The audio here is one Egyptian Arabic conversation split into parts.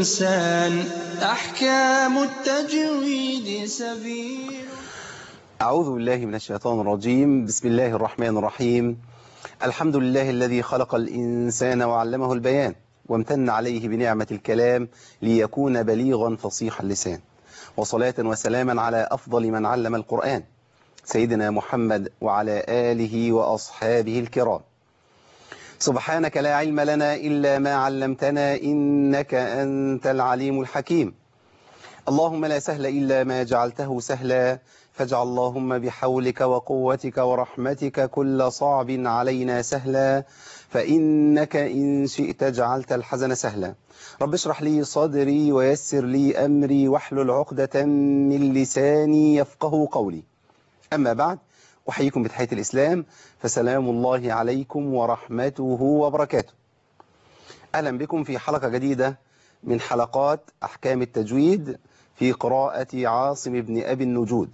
الإنسان أحكام التجويد سبيل أعوذ بالله من الشيطان الرجيم بسم الله الرحمن الرحيم الحمد لله الذي خلق الإنسان وعلمه البيان وامتن عليه بنعمة الكلام ليكون بليغا فصيح اللسان وصلاة وسلاما على أفضل من علم القرآن سيدنا محمد وعلى آله وأصحابه الكرام سبحانك لا علم لنا إلا ما علمتنا إنك أنت العليم الحكيم اللهم لا سهل إلا ما جعلته سهلا فاجعل اللهم بحولك وقوتك ورحمتك كل صعب علينا سهلا فإنك إن شئت جعلت الحزن سهلا رب اشرح لي صدري ويسر لي أمري واحلل عقدة من لساني يفقه قولي أما بعد أحييكم بتحية الإسلام فسلام الله عليكم ورحمته وبركاته أهلا بكم في حلقة جديدة من حلقات أحكام التجويد في قراءة عاصم بن أبي النجود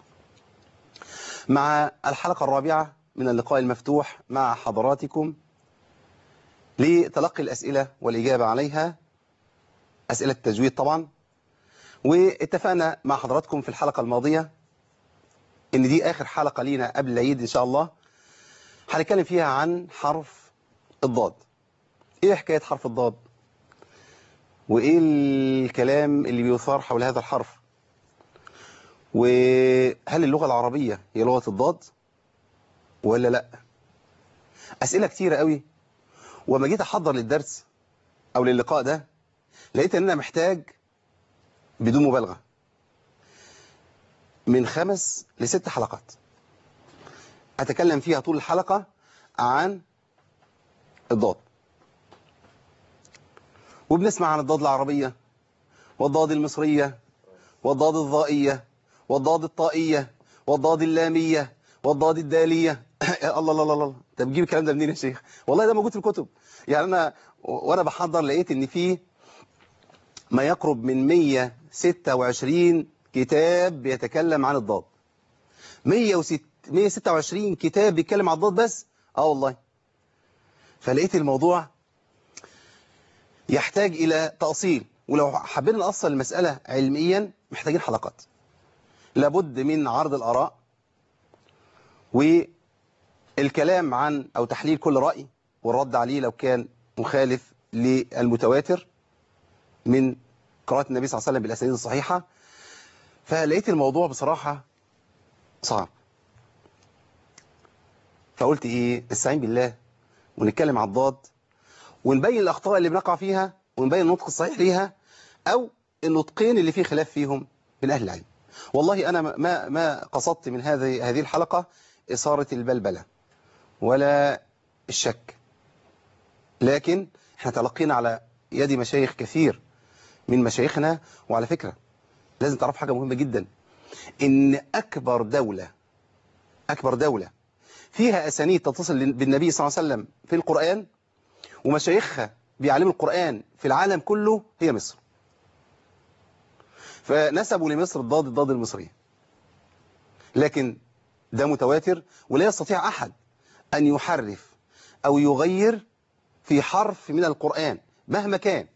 مع الحلقة الرابعة من اللقاء المفتوح مع حضراتكم لتلقي الأسئلة والإجابة عليها أسئلة التجويد طبعا واتفقنا مع حضراتكم في الحلقة الماضية إن دي آخر حلقة لينا قبل العيد إن شاء الله هنتكلم فيها عن حرف الضاد إيه حكاية حرف الضاد وإيه الكلام اللي بيثار حول هذا الحرف وهل اللغة العربية هي لغة الضاد ولا لا أسئلة كتيرة قوي وما جيت أحضر للدرس أو للقاء ده لقيت أن أنا محتاج بدون مبالغة من خمس لست حلقات أتكلم فيها طول الحلقة عن الضاد وبنسمع عن الضاد العربية والضاد المصرية والضاد الضائية والضاد الطائية والضاد اللامية والضاد الدالية الله الله الله الله انت بتجيب الكلام ده منين يا شيخ والله ده موجود في الكتب يعني انا وانا بحضر لقيت ان في ما يقرب من 126 كتاب بيتكلم عن الضاد 126 كتاب بيتكلم عن الضاد بس اه والله فلقيت الموضوع يحتاج الى تأصيل ولو حبينا نأصل المسألة علميا محتاجين حلقات لابد من عرض الآراء والكلام عن أو تحليل كل رأي والرد عليه لو كان مخالف للمتواتر من قراءة النبي صلى الله عليه وسلم بالأسانيد الصحيحة فلقيت الموضوع بصراحة صعب فقلت إيه استعين بالله ونتكلم عن الضاد ونبين الأخطاء اللي بنقع فيها ونبين النطق الصحيح ليها أو النطقين اللي فيه خلاف فيهم من أهل العلم والله أنا ما ما قصدت من هذه هذه الحلقة إثارة البلبلة ولا الشك لكن احنا تلقينا على يد مشايخ كثير من مشايخنا وعلى فكرة لازم تعرف حاجة مهمة جدا إن أكبر دولة أكبر دولة فيها أسانيد تتصل بالنبي صلى الله عليه وسلم في القرآن ومشايخها بيعلموا القرآن في العالم كله هي مصر فنسبوا لمصر الضاد الضاد المصرية لكن ده متواتر ولا يستطيع أحد أن يحرف أو يغير في حرف من القرآن مهما كان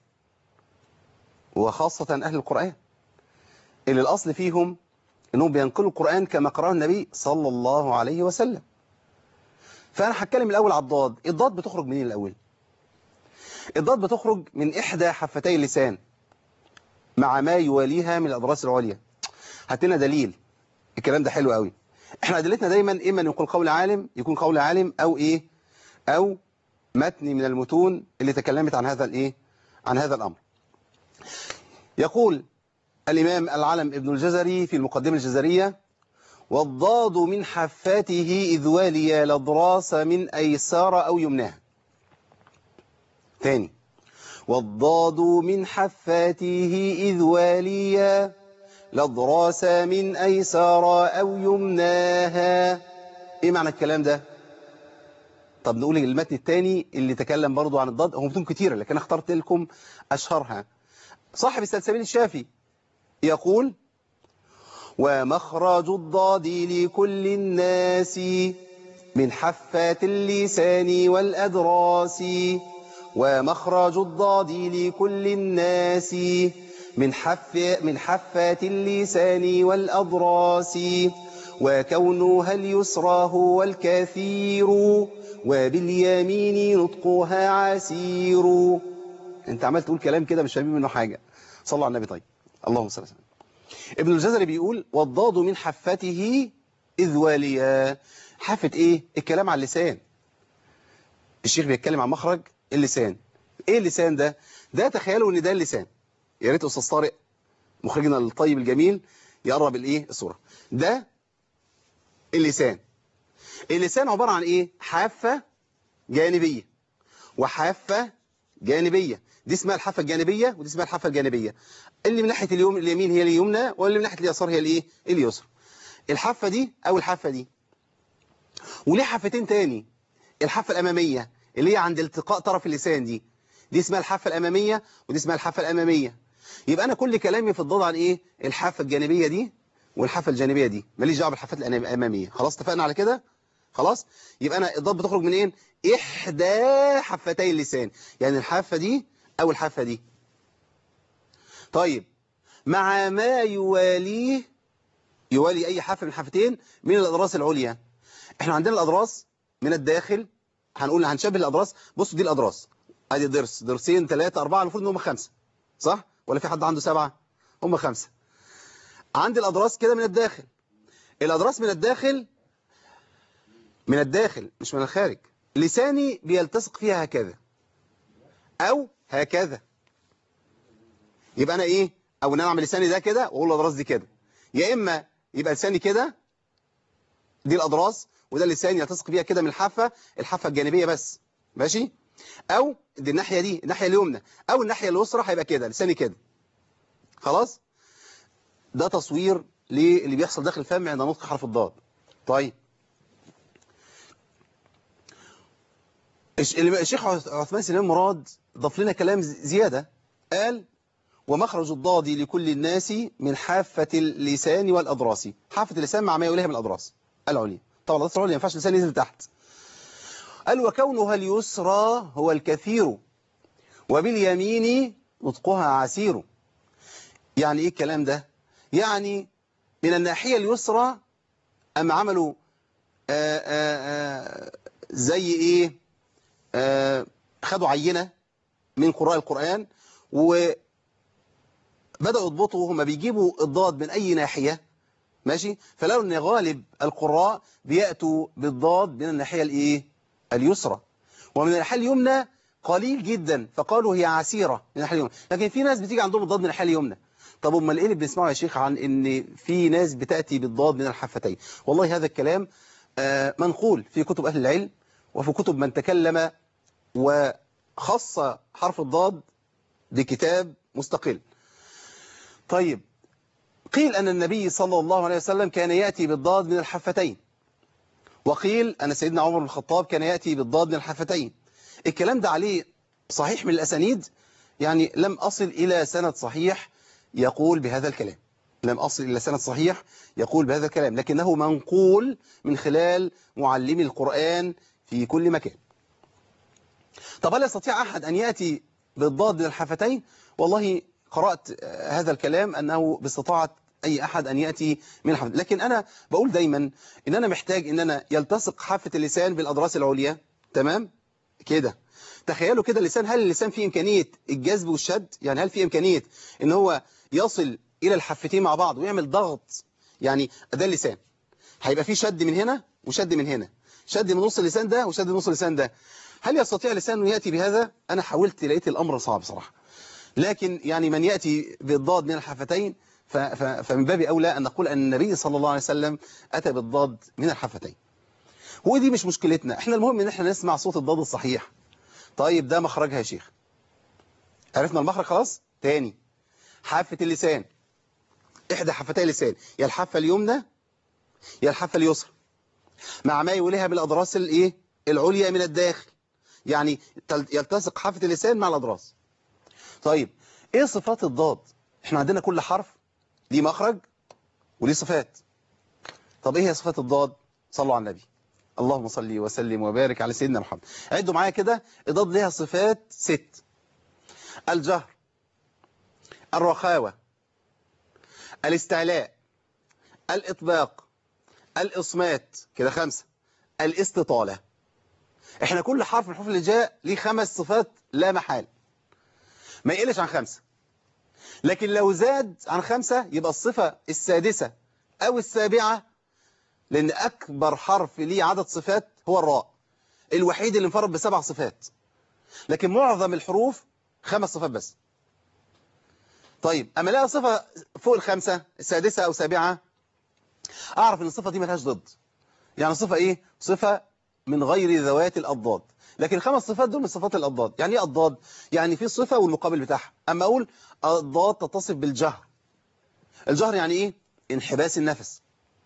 وخاصة أهل القرآن اللي الأصل فيهم أنهم بينقلوا القرآن كما قرأه النبي صلى الله عليه وسلم فأنا هتكلم الأول على الضاد الضاد بتخرج منين الأول الضاد بتخرج من إحدى حفتي اللسان مع ما يواليها من الأضراس العليا هات لنا دليل الكلام ده حلو قوي احنا أدلتنا دايما إما أن يكون قول عالم يكون قول عالم أو إيه أو متن من المتون اللي تكلمت عن هذا الإيه عن هذا الأمر يقول الإمام العلم ابن الجزري في المقدمة الجزرية والضاد من حفاته إذ والي الأضراس من أيسار أو يمناها ثاني والضاد من حفاته إذ والي الأضراس من أيسار أو يمناها إيه معنى الكلام ده طب نقول المتن الثاني اللي تكلم برضو عن الضاد هم متون كتيرة لكن اخترت لكم أشهرها صاحب السلسبيل الشافي يقول ومخرج الضاد لكل الناس من حفات اللسان والأدراس ومخرج الضاد لكل الناس من حف من حفات اللسان والأضراس وكونها اليسرى هو الكثير وباليمين نطقها عسير انت عمال تقول كلام كده مش فاهمين منه حاجة صلوا على النبي طيب اللهم صل وسلم ابن الجزري بيقول والضاد من حفته إذ واليا حافة إيه؟ الكلام على اللسان الشيخ بيتكلم عن مخرج اللسان إيه اللسان ده؟ ده تخيلوا إن ده اللسان يا ريت أستاذ طارق مخرجنا الطيب الجميل يقرب الإيه؟ الصورة ده اللسان اللسان عبارة عن إيه؟ حافة جانبية وحافة جانبية دي اسمها الحافة الجانبية ودي اسمها الحافة الجانبية اللي من ناحية اليوم اليمين هي اليمنى واللي من ناحية اليسار هي الايه اليسرى الحافة دي او الحافة دي وليه حافتين تاني الحافة الأمامية اللي هي عند التقاء طرف اللسان دي دي اسمها الحافة الأمامية ودي اسمها الحافة الأمامية يبقى أنا كل كلامي في الضاد عن إيه الحافة الجانبية دي والحافة الجانبية دي ماليش دعوه بالحافات الأمامية خلاص اتفقنا على كده خلاص يبقى أنا الضاد بتخرج من إيه إحدى حفتي اللسان يعني الحافة دي أو الحافة دي طيب مع ما يواليه يوالي أي حافة من الحافتين من الأضراس العليا احنا عندنا الأضراس من الداخل هنقول هنشبه الأضراس بصوا دي الأضراس ادي ضرس ضرسين ثلاثة أربعة المفروض ان هم خمسة صح ولا في حد عنده سبعة هم خمسة عندي الأضراس كده من الداخل الأضراس من الداخل من الداخل مش من الخارج لساني بيلتصق فيها هكذا أو هكذا يبقى أنا إيه أو إن أنا أعمل لساني ده كده وأقول الأضراس دي كده يا إما يبقى لساني كده دي الأضراس وده اللسان يلتصق بيها كده من الحافة الحافة الجانبية بس ماشي أو دي الناحية دي الناحية اليمنى أو الناحية اليسرى هيبقى كده لساني كده خلاص ده تصوير للي بيحصل داخل الفم عند نطق حرف الضاد طيب الشيخ عثمان سليمان مراد ضاف لنا كلام زيادة قال ومخرج الضاد لكل الناس من حافة اللسان والأضراس حافة اللسان مع ما يوليها من الأضراس العليا طبعا الأضراس العليا ما ينفعش اللسان ينزل تحت قال وكونها اليسرى هو الكثير وباليمين نطقها عسير يعني ايه الكلام ده يعني من الناحية اليسرى أم عملوا آآ آآ زي ايه آآ خدوا عينة من قراء القرآن وبدأوا يضبطوا هما بيجيبوا الضاد من أي ناحية ماشي فلقوا ان غالب القراء بيأتوا بالضاد من الناحية الايه اليسرى ومن الناحية اليمنى قليل جدا فقالوا هي عسيرة من الناحية اليمنى لكن في ناس بتيجي عندهم الضاد من الناحية اليمنى طب امال ايه اللي بنسمعه يا شيخ عن ان في ناس بتأتي بالضاد من الحفتين والله هذا الكلام منقول في كتب أهل العلم وفي كتب من تكلم وخص حرف الضاد بكتاب مستقل طيب قيل أن النبي صلى الله عليه وسلم كان يأتي بالضاد من الحفتين وقيل أن سيدنا عمر بن الخطاب كان يأتي بالضاد من الحفتين الكلام ده عليه صحيح من الأسانيد يعني لم أصل إلى سند صحيح يقول بهذا الكلام لم أصل إلى سند صحيح يقول بهذا الكلام لكنه منقول من خلال معلمي القرآن في كل مكان طب هل يستطيع أحد أن يأتي بالضاد من الحفتين والله قرأت هذا الكلام أنه باستطاعة أي أحد أن يأتي من الحفتين لكن أنا بقول دايما إن أنا محتاج إن أنا يلتصق حافة اللسان بالأضراس العليا تمام كده تخيلوا كده اللسان هل اللسان فيه إمكانية الجذب والشد يعني هل فيه إمكانية إن هو يصل إلى الحفتين مع بعض ويعمل ضغط يعني ده اللسان هيبقى فيه شد من هنا وشد من هنا شد من نص اللسان ده وشد من نص اللسان ده هل يستطيع اللسان أن يأتي بهذا أنا حاولت لقيت الأمر صعب صراحة لكن يعني من يأتي بالضاد من الحفتين فمن باب أولى أن نقول أن النبي صلى الله عليه وسلم أتى بالضاد من الحفتين ودي مش مشكلتنا احنا المهم ان احنا نسمع صوت الضاد الصحيح طيب ده مخرجها يا شيخ عرفنا المخرج خلاص تاني حافة اللسان احدى حفتي اللسان يا الحافة اليمنى يا الحافة اليسرى مع ما يوليها بالاضراس الايه العليا من الداخل يعني يلتصق حافة اللسان مع الاضراس طيب ايه صفات الضاد احنا عندنا كل حرف ليه مخرج وليه صفات طب ايه هي صفات الضاد صلوا على النبي اللهم صل وسلم وبارك على سيدنا محمد عدوا معايا كده الضاد ليها صفات ست الجهر الرخاوة الاستعلاء الإطباق الإصمات كده خمسة الاستطالة احنا كل حرف من الحروف اللي جاء ليه خمس صفات لا محال ما يقلش عن خمسة لكن لو زاد عن خمسة يبقى الصفة السادسة أو السابعة لأن أكبر حرف ليه عدد صفات هو الراء الوحيد اللي انفرد بسبع صفات لكن معظم الحروف خمس صفات بس طيب أما لقى صفة فوق الخمسة السادسة أو سابعة أعرف أن الصفة دي ملهاش ضد يعني صفة إيه؟ صفة من غير ذوات الأضداد لكن الخمس صفات دول من صفات الأضداد يعني إيه أضداد؟ يعني في صفة والمقابل بتاعها أما أقول أضداد تتصف بالجهر الجهر يعني إيه؟ انحباس النفس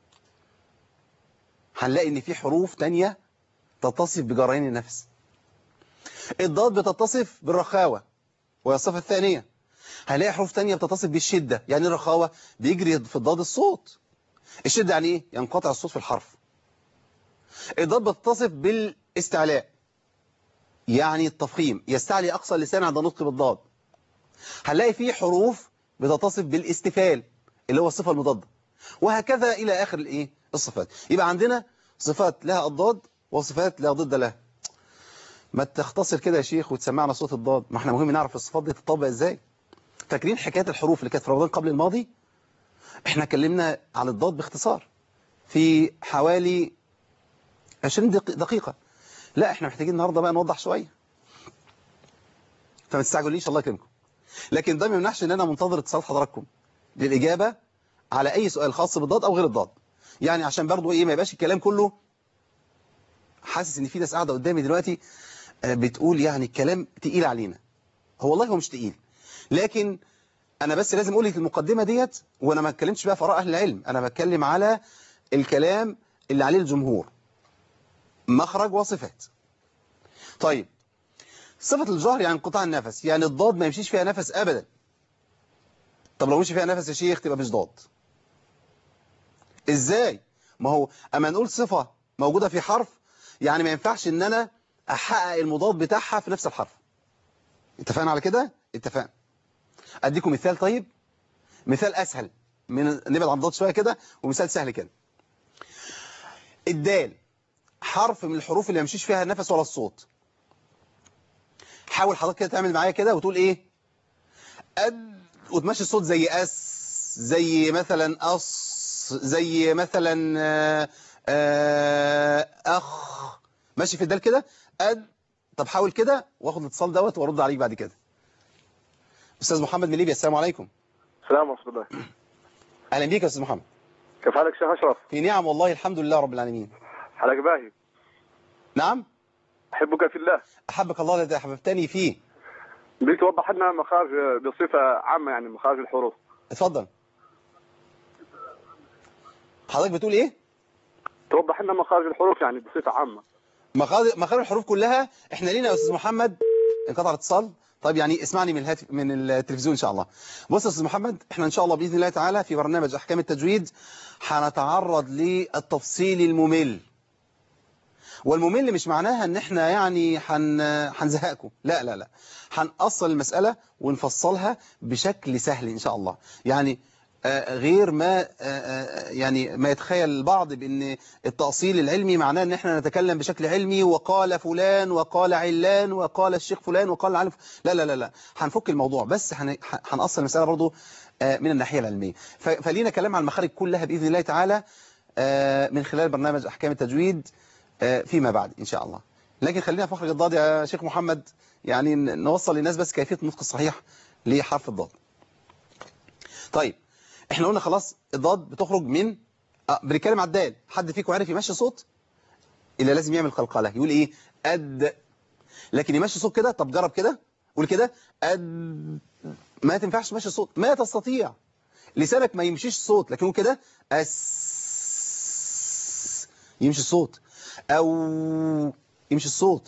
هنلاقي ان في حروف تانية تتصف بجرين النفس الضاد بتتصف بالرخاوة وهي الصفة الثانية هنلاقي حروف تانية بتتصف بالشدة يعني الرخاوة بيجري في الضاد الصوت الشدة يعني ايه؟ ينقطع الصوت في الحرف الضاد بتتصف بالاستعلاء يعني التفخيم يستعلي أقصى اللسان عند نطق بالضاد هنلاقي في حروف بتتصف بالاستفال اللي هو الصفة المضادة وهكذا إلى آخر الإيه؟ الصفات يبقى عندنا صفات لها الضاد وصفات لا ضد لها ما تختصر كده يا شيخ وتسمعنا صوت الضاد ما احنا مهم نعرف الصفات دي تطبق ازاي فاكرين حكاية الحروف اللي كانت في رمضان قبل الماضي احنا اتكلمنا عن الضاد باختصار في حوالي 20 دقيقة لا احنا محتاجين النهاردة بقى نوضح شوية فما تستعجلوش الله يكرمكم لكن ده ما يمنعش ان انا منتظر اتصالات حضراتكم للإجابة على أي سؤال خاص بالضاد أو غير الضاد يعني عشان برضو إيه ما يبقاش الكلام كله حاسس إن في ناس قاعدة قدامي دلوقتي بتقول يعني الكلام تقيل علينا هو والله هو مش تقيل لكن أنا بس لازم أقول لك المقدمة ديت وأنا ما اتكلمتش بقى في آراء أهل العلم أنا بتكلم على الكلام اللي عليه الجمهور مخرج وصفات طيب صفة الجهر يعني انقطاع النفس يعني الضاد ما يمشيش فيها نفس أبدا طب لو مشي فيها نفس يا شيخ تبقى مش ضاد ازاي ما هو اما نقول صفة موجودة في حرف يعني ما ينفعش ان انا احقق المضاد بتاعها في نفس الحرف اتفقنا على كده اتفقنا اديكم مثال طيب مثال اسهل من نبعد عن الضاد شوية كده ومثال سهل كده الدال حرف من الحروف اللي ما يمشيش فيها النفس ولا الصوت حاول حضرتك كده تعمل معايا كده وتقول ايه أد وتمشي الصوت زي أس زي مثلا أص زي مثلا آآ آآ أخ ماشي في الدال كده أد طب حاول كده واخد الاتصال دوت وارد عليك بعد كده أستاذ محمد من ليبيا السلام عليكم السلام ورحمة الله أهلا بيك يا أستاذ محمد كيف حالك شيخ أشرف في نعم والله الحمد لله رب العالمين حالك باهي نعم أحبك في الله أحبك الله الذي أحببتني فيه بدي توضح لنا مخارج بصفة عامة يعني مخارج الحروف اتفضل حضرتك بتقول ايه توضح لنا مخارج الحروف يعني بصفة عامة مخارج مخارج الحروف كلها احنا لينا يا استاذ محمد انقطع الاتصال طيب يعني اسمعني من الهاتف من التلفزيون ان شاء الله بص يا استاذ محمد احنا ان شاء الله باذن الله تعالى في برنامج احكام التجويد هنتعرض للتفصيل الممل والممل مش معناها ان احنا يعني هنزهقكم لا لا لا هنأصل المسألة ونفصلها بشكل سهل ان شاء الله يعني غير ما يعني ما يتخيل البعض بان التأصيل العلمي معناه ان احنا نتكلم بشكل علمي وقال فلان وقال علان وقال الشيخ فلان وقال العالم لا لا لا لا هنفك الموضوع بس هنأصل المسألة برضو من الناحية العلمية فلينا كلام عن المخارج كلها بإذن الله تعالى من خلال برنامج أحكام التجويد فيما بعد إن شاء الله لكن خلينا في مخرج الضاد يا شيخ محمد يعني نوصل للناس بس كيفية النطق الصحيح لحرف الضاد طيب احنا قلنا خلاص الضاد بتخرج من اه بنتكلم على الدال حد فيكم عارف يمشي صوت الا لازم يعمل قلقله يقول ايه اد لكن يمشي صوت كده طب جرب كده قول كده اد ما تنفعش تمشي صوت ما تستطيع لسانك ما يمشيش صوت لكن كده اس يمشي الصوت او يمشي الصوت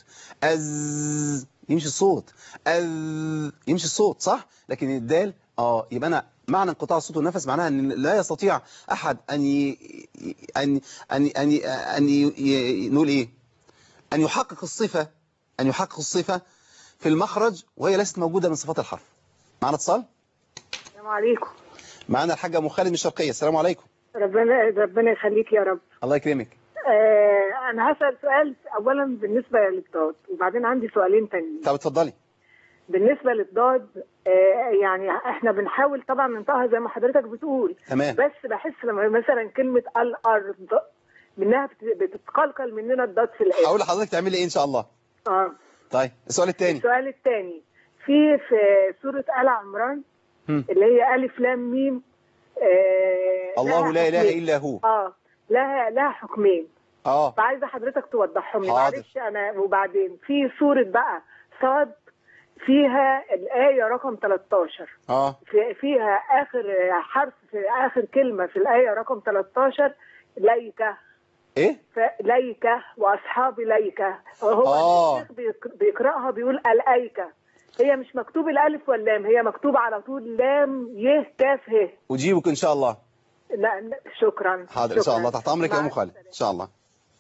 از يمشي الصوت از يمشي الصوت صح لكن الدال اه يبقى انا معنى انقطاع الصوت والنفس معناها ان لا يستطيع احد ان ي... ان ان ان ان ي... ي... نقول ايه ان يحقق الصفه ان يحقق الصفه في المخرج وهي ليست موجوده من صفات الحرف معنا اتصال السلام عليكم معنا الحاجه ام خالد من الشرقيه السلام عليكم ربنا ربنا يخليك يا رب الله يكرمك آه انا هسال سؤال اولا بالنسبه للضاد وبعدين عندي سؤالين تانيين طب اتفضلي بالنسبه للضاد آه يعني احنا بنحاول طبعا ننطقها زي ما حضرتك بتقول تمام بس بحس لما مثلا كلمه الارض منها بت- بتتقلقل مننا الضاد في الاخر هقول لحضرتك تعملي ايه ان شاء الله اه طيب السؤال الثاني السؤال الثاني في في سوره ال عمران هم. اللي هي الف لام ميم آه الله لها لا اله حكمين. الا هو اه لها لها حكمين اه فعايزه حضرتك توضحهم لي حاضر. معلش انا وبعدين في سوره بقى صاد فيها الايه رقم 13 اه في فيها اخر حرف في اخر كلمه في الايه رقم 13 ليكه ايه ليكه واصحاب ليكه هو آه. الشيخ بيق- بيقراها بيقول الايكه هي مش مكتوب الالف واللام هي مكتوب على طول لام ي كاف ه اجيبك ان شاء الله لا لا، شكرا حاضر ان شاء شكراً. الله تحت امرك يا مع ام خالد السلامة. ان شاء الله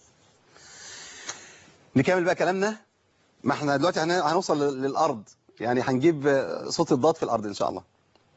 نكمل بقى كلامنا ما احنا دلوقتي هن- هنوصل لل- للارض يعني هنجيب آه، صوت الضاد في الارض ان شاء الله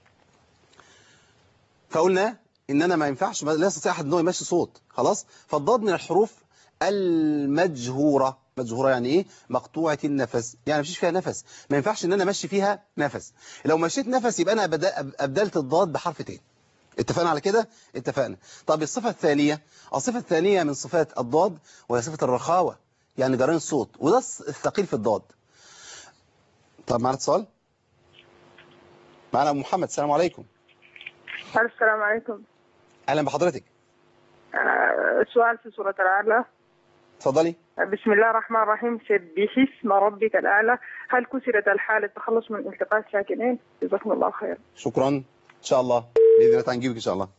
فقلنا ان انا ما ينفعش ما- لا يستطيع احد ان هو يمشي صوت خلاص فالضاد من الحروف المجهوره مجهوره يعني ايه مقطوعه النفس يعني مفيش فيها نفس ما ينفعش ان انا امشي فيها نفس لو مشيت نفس يبقى انا أبدا- ابدلت الضاد بحرف تاني اتفقنا على كده اتفقنا طب الصفة الثانية الصفة الثانية من صفات الضاد وهي صفة الرخاوة يعني جرين الصوت وده الص- الثقيل في الضاد طب معنا اتصال معنا أبو محمد السلام عليكم السلام عليكم اهلا بحضرتك آه، سؤال في سورة الأعلى اتفضلي بسم الله الرحمن الرحيم سبح اسم ربك الأعلى هل كسرت الحال التخلص من التقاء الساكنين جزاكم الله خير شكرا ان شاء الله باذن الله تعالى نجيبك ان شاء الله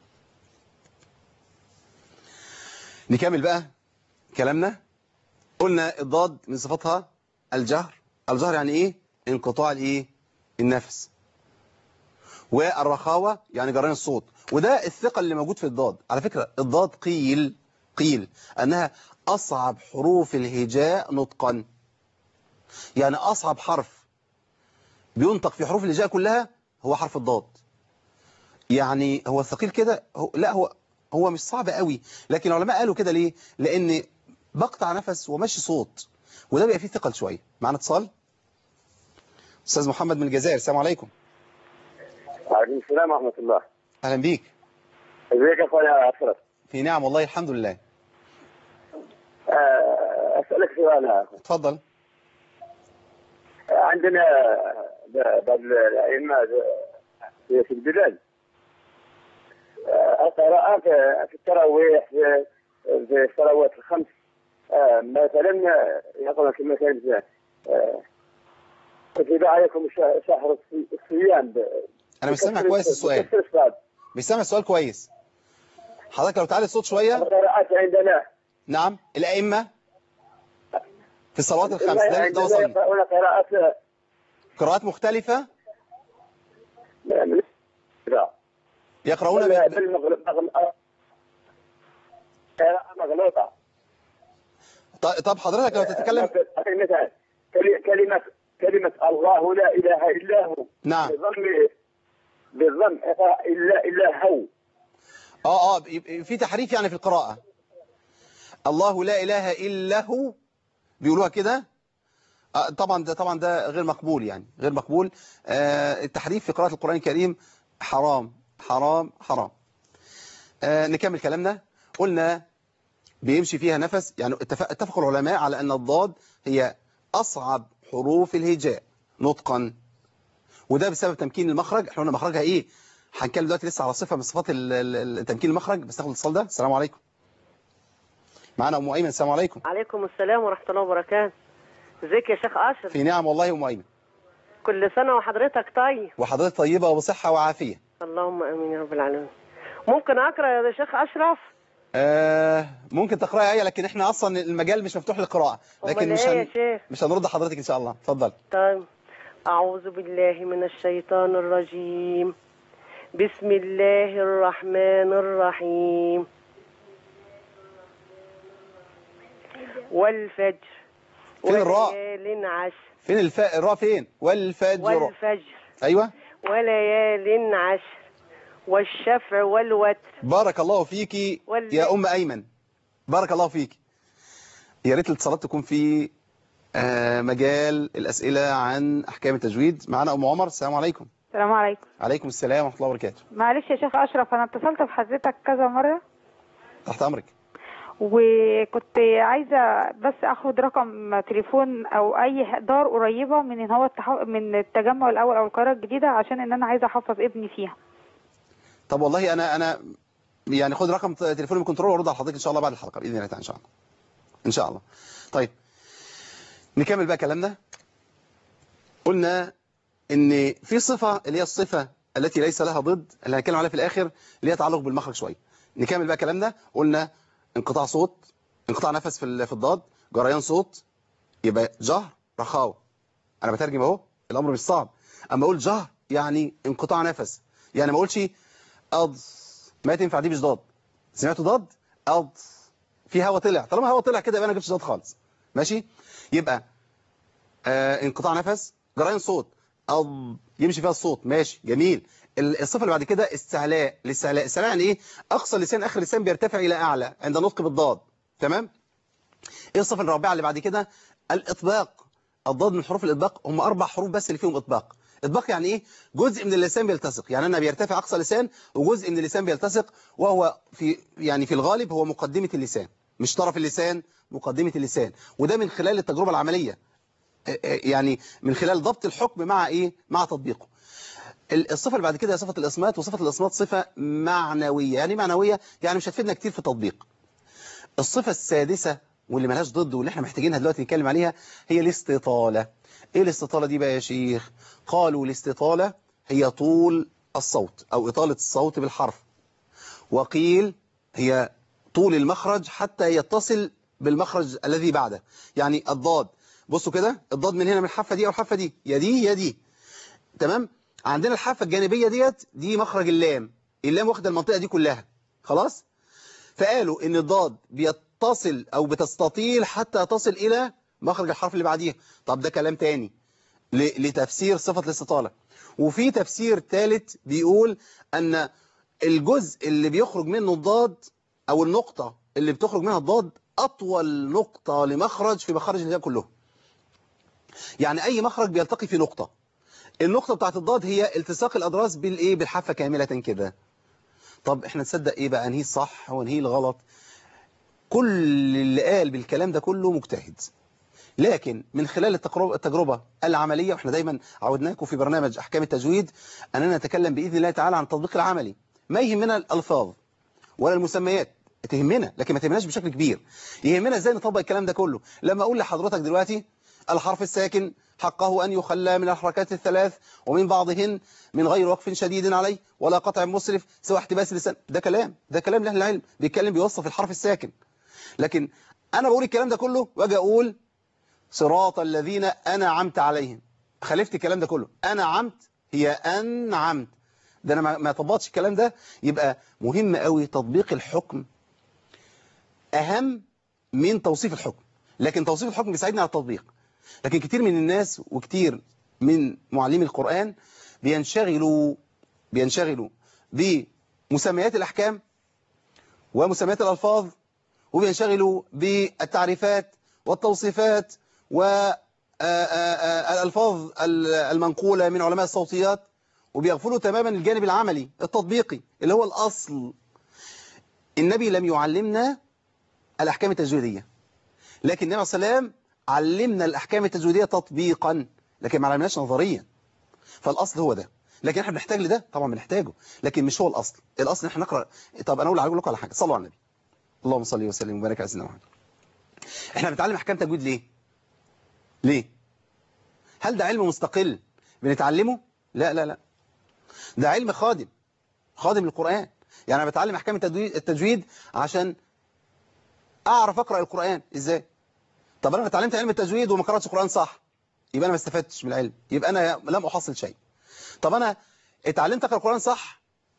نكمل بقى كلامنا قلنا الضاد من صفاتها الجهر الجهر يعني ايه انقطاع الايه النفس والرخاوة يعني جرين الصوت وده الثقل اللي موجود في الضاد على فكرة الضاد قيل قيل أنها أصعب حروف الهجاء نطقا يعني أصعب حرف بينطق في حروف الهجاء كلها هو حرف الضاد يعني هو ثقيل كده هو لا هو هو مش صعب قوي لكن العلماء قالوا كده ليه لأن بقطع نفس ومشي صوت وده بيبقى فيه ثقل شوية معنا اتصال أستاذ محمد من الجزائر السلام عليكم وعليكم السلام ورحمة الله أهلا بيك ازيك يا اخويا اشرف في نعم والله الحمد لله آه، اسالك سؤال يا أخي. اتفضل آه، عندنا ب- بعض الائمه في في البلاد آه، القراءات في التراويح في في الصلوات الخمس آه، مثلا يقولون كما مثلا آه، كتب عليكم ش- شهر الصي- الصيام ب- أنا مش سامع بكسر- كويس السؤال بكسر الصاد. مش سامع السؤال كويس حضرتك لو تعالي الصوت شوية القراءات عندنا نعم الأئمة في الصلوات الخمس ده ده عندنا وصلنا يقرؤون قراءات قراءات مختلفة من- لا يقرؤون ب... ب- بالمغلوط مغلوطة ط- طب حضرتك لو تتكلم مثلا كلي- كلمة كلمة الله لا إله إلا هو نعم بضم بضم إلا إلا هو اه اه يبقى في تحريف يعني في القراءة الله لا إله إلا هو بيقولوها كده آه طبعا ده طبعا ده غير مقبول يعني غير مقبول آه التحريف في قراءة القرآن الكريم حرام حرام حرام آه نكمل كلامنا قلنا بيمشي فيها نفس يعني اتفق اتفق العلماء على أن الضاد هي أصعب حروف الهجاء نطقا وده بسبب تمكين المخرج احنا قلنا مخرجها ايه هنتكلم دلوقتي لسه على صفة من صفات ال- ال- ال- تمكين المخرج بس ناخد الاتصال ده السلام عليكم معانا ام ايمن السلام عليكم عليكم السلام ورحمة الله وبركاته ازيك يا شيخ أشرف في نعم والله يا ام ايمن كل سنة وحضرتك طيب وحضرتك طيبة وبصحة وعافية اللهم امين يا رب العالمين ممكن اقرا يا شيخ اشرف آه ممكن تقرأي آية لكن احنا اصلا المجال مش مفتوح للقراءة لكن أمال مش إيه يا هن... شيخ مش هنرد حضرتك ان شاء الله اتفضل طيب اعوذ بالله من الشيطان الرجيم بسم الله الرحمن الرحيم والفجر فين الراء؟ وليال عشر فين الفاء الراء فين والفجر والفجر ايوه وليال عشر والشفع والوتر بارك الله فيكي وال- يا ام ايمن بارك الله فيكي يا ريت الاتصالات تكون في آه، مجال الاسئله عن احكام التجويد معانا ام عمر السلام عليكم السلام عليكم عليكم السلام ورحمه الله وبركاته معلش يا شيخ اشرف انا اتصلت بحضرتك كذا مره تحت امرك وكنت عايزه بس اخد رقم تليفون او اي دار قريبه من ان هو التح... من التجمع الاول او القاهره الجديده عشان ان انا عايزه احفظ ابني فيها طب والله انا انا يعني خد رقم تليفوني من كنترول وارد على حضرتك ان شاء الله بعد الحلقه باذن الله تعالى ان شاء الله ان شاء الله طيب نكمل بقى كلامنا قلنا ان في صفه اللي هي الصفه التي ليس لها ضد اللي هنتكلم عليها في الاخر اللي هي تعلق بالمخرج شويه نكمل بقى كلامنا قلنا انقطاع صوت انقطاع نفس في ال- في الضاد جريان صوت يبقى جهر رخاوه انا بترجم اهو الامر مش صعب اما اقول جهر يعني انقطاع نفس يعني ما اقولش أض ما تنفع دي مش ضاد سمعتوا ضاد أض في هوا طلع طالما هوا طلع كده يبقى انا ما جبتش ضاد خالص ماشي يبقى آه انقطاع نفس جريان صوت أض يمشي فيها الصوت ماشي جميل ال- الصفه اللي بعد كده استعلاء الاستعلاء الاستعلاء يعني ايه اقصى اللسان اخر اللسان بيرتفع الى اعلى عند النطق بالضاد تمام ايه الصفه الرابعه اللي بعد كده الاطباق الضاد من حروف الاطباق هم اربع حروف بس اللي فيهم اطباق اطباق يعني ايه جزء من اللسان بيلتصق يعني انا بيرتفع اقصى لسان وجزء من اللسان بيلتصق وهو في يعني في الغالب هو مقدمه اللسان مش طرف اللسان مقدمه اللسان وده من خلال التجربه العمليه آه، آه، يعني من خلال ضبط الحكم مع ايه مع تطبيقه ال- الصفه اللي بعد كده هي صفه الاصمات وصفه الاصمات صفه معنويه يعني إيه معنويه يعني مش هتفيدنا كتير في التطبيق الصفة السادسة واللي ملهاش ضد واللي احنا محتاجينها دلوقتي نتكلم عليها هي الاستطالة ايه الاستطالة دي بقى يا شيخ قالوا الاستطالة هي طول الصوت او اطالة الصوت بالحرف وقيل هي طول المخرج حتى يتصل بالمخرج الذي بعده يعني الضاد بصوا كده الضاد من هنا من الحافة دي او الحافة دي يا دي يا دي تمام عندنا الحافة الجانبية ديت دي مخرج اللام اللام واخده المنطقة دي كلها خلاص فقالوا ان الضاد بيتصل او بتستطيل حتى تصل الى مخرج الحرف اللي بعديها طب ده كلام تاني ل- لتفسير صفة الاستطالة وفي تفسير ثالث بيقول ان الجزء اللي بيخرج منه الضاد او النقطة اللي بتخرج منها الضاد اطول نقطة لمخرج في مخارج اللسان كلهم يعني اي مخرج بيلتقي في نقطة النقطة بتاعت الضاد هي التصاق الاضراس بالايه بالحافة كاملة كده طب احنا نصدق ايه بقى انهي الصح وانهي الغلط كل اللي قال بالكلام ده كله مجتهد لكن من خلال التجربة, التجربة العملية واحنا دايما عودناكم في برنامج احكام التجويد اننا نتكلم باذن الله تعالى عن التطبيق العملي ما يهمنا الالفاظ ولا المسميات تهمنا لكن ما تهمناش بشكل كبير يهمنا ازاي نطبق الكلام ده كله لما اقول لحضرتك دلوقتي الحرف الساكن حقه أن يخلى من الحركات الثلاث ومن بعضهن من غير وقف شديد عليه ولا قطع مسرف سوى احتباس اللسان ده كلام ده كلام لأهل العلم بيتكلم بيوصف الحرف الساكن لكن أنا بقول الكلام ده كله واجي أقول صراط الذين أنعمت عليهم خالفت الكلام ده كله أنعمت هي أنعمت ده أنا ما- ما طبقتش الكلام ده يبقى مهم قوي تطبيق الحكم أهم من توصيف الحكم لكن توصيف الحكم بيساعدني على التطبيق لكن كتير من الناس وكتير من معلمي القرآن بينشغلوا بينشغلوا بمسميات الأحكام ومسميات الألفاظ وبينشغلوا بالتعريفات والتوصيفات والألفاظ المنقولة من علماء الصوتيات وبيغفلوا تماما الجانب العملي التطبيقي اللي هو الأصل النبي لم يعلمنا الأحكام التجويدية لكن النبي صلى الله عليه وسلم علمنا الأحكام التجويدية تطبيقا لكن ما علمناش نظريا فالأصل هو ده لكن احنا بنحتاج لده طبعا بنحتاجه لكن مش هو الأصل الأصل احنا نقرأ طب أنا أقول لكم على حاجة صلوا على النبي اللهم صل وسلم وبارك على سيدنا محمد احنا بنتعلم أحكام تجويد ليه ليه هل ده علم مستقل بنتعلمه لا لا لا ده علم خادم خادم للقرآن يعني أنا بتعلم أحكام التجويد, التجويد عشان أعرف أقرأ القرآن إزاي طب أنا اتعلمت علم التجويد وما قرأتش القرآن صح يبقى أنا ما استفدتش من العلم يبقى أنا لم أحصل شيء طب أنا اتعلمت أقرأ القرآن صح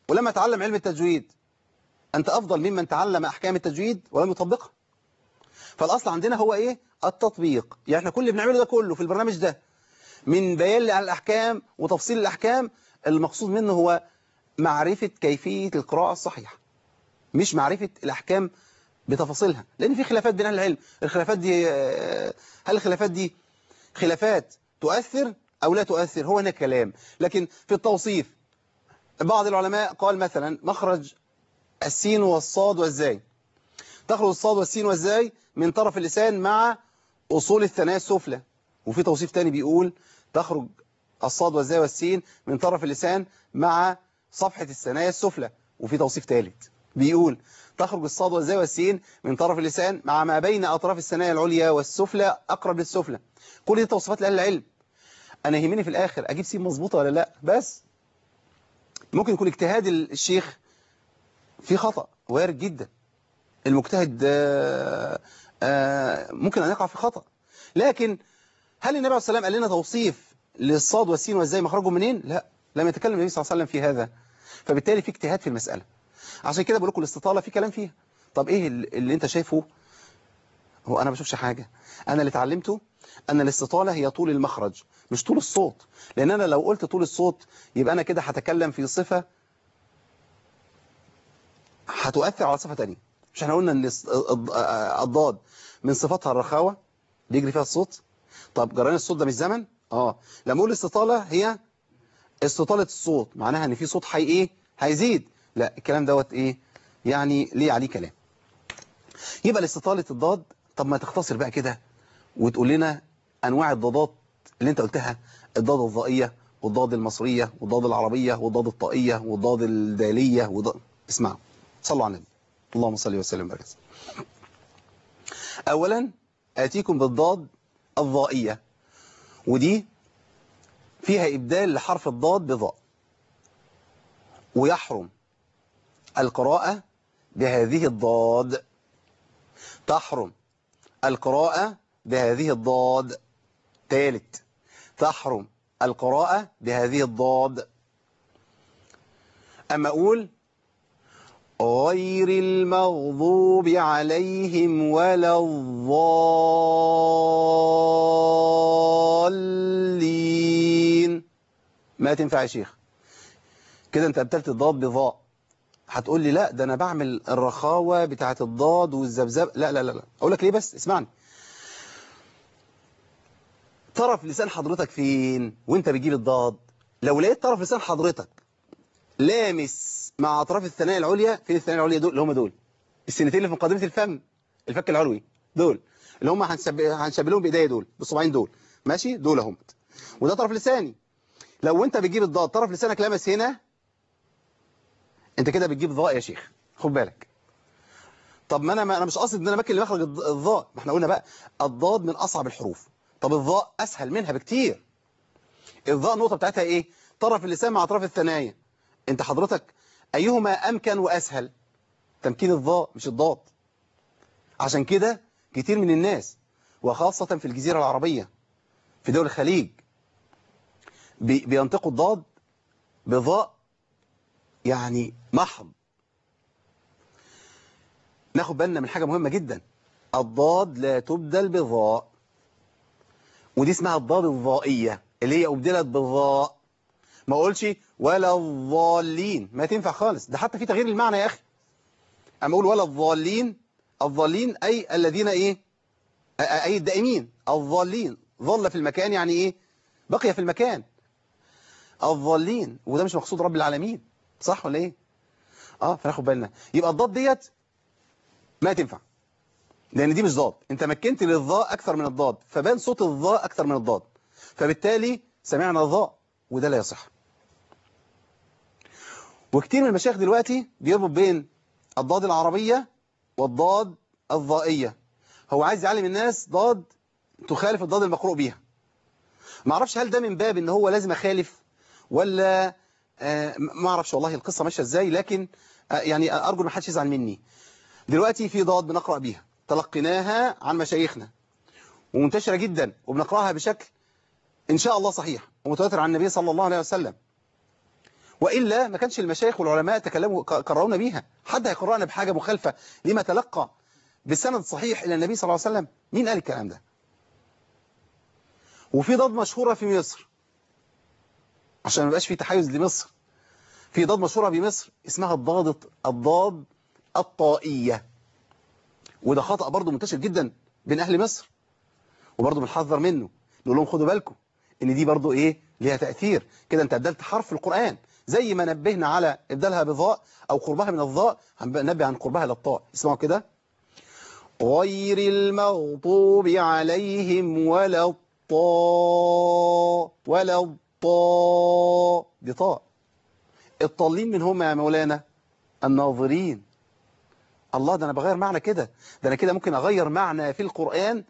ولما تعلم علم التجويد أنت أفضل ممن تعلم أحكام التجويد ولم يطبقها فالأصل عندنا هو إيه التطبيق يعني احنا كل اللي بنعمله ده كله في البرنامج ده من بيان على الأحكام وتفصيل الأحكام المقصود منه هو معرفة كيفية القراءة الصحيحة مش معرفة الأحكام بتفاصيلها لأن في خلافات بين أهل العلم الخلافات دي آه، هل الخلافات دي خلافات تؤثر أو لا تؤثر هو هنا كلام لكن في التوصيف بعض العلماء قال مثلا مخرج السين والصاد والزاي تخرج الصاد والسين والزاي من طرف اللسان مع أصول الثنايا السفلى وفي توصيف تاني بيقول تخرج الصاد والزاي والسين من طرف اللسان مع صفحة الثنايا السفلى وفي توصيف ثالث بيقول تخرج الصاد والزاي والسين من طرف اللسان مع ما بين أطراف الثنايا العليا والسفلى أقرب للسفلى كل دي توصيفات لأهل العلم أنا يهمني في الآخر أجيب سين مظبوطة ولا لا بس ممكن يكون اجتهاد الشيخ في خطأ وارد جدا المجتهد آه، آه، ممكن أن يقع في خطأ لكن هل النبي عليه الصلاة والسلام قال لنا توصيف للصاد والسين والزاي مخرجهم منين؟ لا لم يتكلم النبي صلى الله عليه وسلم في هذا فبالتالي في اجتهاد في المسألة عشان كده بقول لكم الاستطالة في كلام فيها طب ايه اللي اللي انت شايفه هو انا ما بشوفش حاجة انا اللي اتعلمته ان الاستطالة هي طول المخرج مش طول الصوت لان انا لو قلت طول الصوت يبقى انا كده هتكلم في صفة هتؤثر على صفة تانية مش احنا قلنا ان الص- الض- الضاد من صفاتها الرخاوة بيجري فيها الصوت طب جريان الصوت ده مش زمن اه لما اقول الاستطالة هي استطالة الصوت معناها ان في صوت حي ايه هيزيد لا الكلام دوت ايه يعني ليه عليه كلام يبقى الاستطالة الضاد طب ما تختصر بقى كده وتقول لنا انواع الضادات اللي انت قلتها الضاد الضائية والضاد المصرية والضاد العربية والضاد الطائية والضاد الدالية والضاد اسمعوا صلوا على النبي اللهم صل وسلم وبارك اولا اتيكم بالضاد الضائية ودي فيها إبدال لحرف الضاد بضاء ويحرم القراءة بهذه الضاد تحرم القراءة بهذه الضاد ثالث تحرم القراءة بهذه الضاد أما أقول غير المغضوب عليهم ولا الضالين ما تنفع يا شيخ كده انت ابتلت الضاد بضاء هتقول لي لا ده انا بعمل الرخاوة بتاعه الضاد والذبذب لا لا لا لا اقول لك ليه بس اسمعني طرف لسان حضرتك فين وانت بتجيب الضاد لو لقيت طرف لسان حضرتك لامس مع اطراف الثنايا العليا فين الثنايا العليا دول اللي هم دول السنتين اللي في مقدمه الفم الفك العلوي دول اللي هم هنشب هنشبلهم بايديا دول بالصباعين دول ماشي دول اهم وده طرف لساني لو انت بتجيب الضاد طرف لسانك لمس هنا انت كده بتجيب ضاء يا شيخ خد بالك طب ما انا ما انا مش قاصد ان انا مكن مخرج الض- الضاء ما احنا قلنا بقى الضاد من اصعب الحروف طب الضاء اسهل منها بكتير الضاء النقطه بتاعتها ايه طرف اللسان مع اطراف الثنايا انت حضرتك ايهما امكن واسهل تمكين الضاء مش الضاد عشان كده كتير من الناس وخاصة في الجزيرة العربية في دول الخليج بي- بينطقوا الضاد بضاء يعني محض ناخد بالنا من حاجة مهمة جدا الضاد لا تبدل بضاء ودي اسمها الضاد الضائية اللي هي أبدلت بالضاء ما اقولش ولا الضالين ما تنفع خالص ده حتى في تغيير المعنى يا أخي أما أقول ولا الضالين الضالين أي الذين إيه أ- أ- أي الدائمين الضالين ظل في المكان يعني إيه بقي في المكان الضالين وده مش مقصود رب العالمين صح ولا إيه اه فناخد بالنا يبقى الضاد ديت ما تنفع لأن دي مش ضاد انت مكنت للضاء أكثر من الضاد فبان صوت الضاء أكثر من الضاد فبالتالي سمعنا الضاء وده لا يصح وكتير من المشايخ دلوقتي بيربط بين الضاد العربية والضاد الضائية هو عايز يعلم الناس ضاد تخالف الضاد المقروء بيها ما اعرفش هل ده من باب ان هو لازم اخالف ولا آه، ما اعرفش والله القصة ماشية ازاي لكن آه، يعني ارجو ما حدش يزعل مني دلوقتي في ضاد بنقرأ بيها تلقيناها عن مشايخنا ومنتشرة جدا وبنقرأها بشكل ان شاء الله صحيح ومتواتر عن النبي صلى الله عليه وسلم وإلا ما كانش المشايخ والعلماء تكلموا ك- قررونا بيها حد هيقرأنا بحاجة مخالفة لما تلقى بالسند الصحيح إلى النبي صلى الله عليه وسلم مين قال الكلام ده وفي ضاد مشهورة في مصر عشان ما يبقاش في تحيز لمصر في ضاد مشهورة بمصر اسمها الضاد الضاد الطائية وده خطأ برضه منتشر جدا بين أهل مصر وبرضه بنحذر منه نقول لهم خدوا بالكم ان دي برضه ايه ليها تأثير كده انت ابدلت حرف في القرآن زي ما نبهنا على ابدالها بضاء او قربها من الضاء هننبه عن قربها للطاء اسمعوا كده غير المغضوب عليهم ولا الطاء ولا الطاء دي طاء الطالين من هم يا مولانا الناظرين الله ده انا بغير معنى كده ده انا كده ممكن اغير معنى في القرآن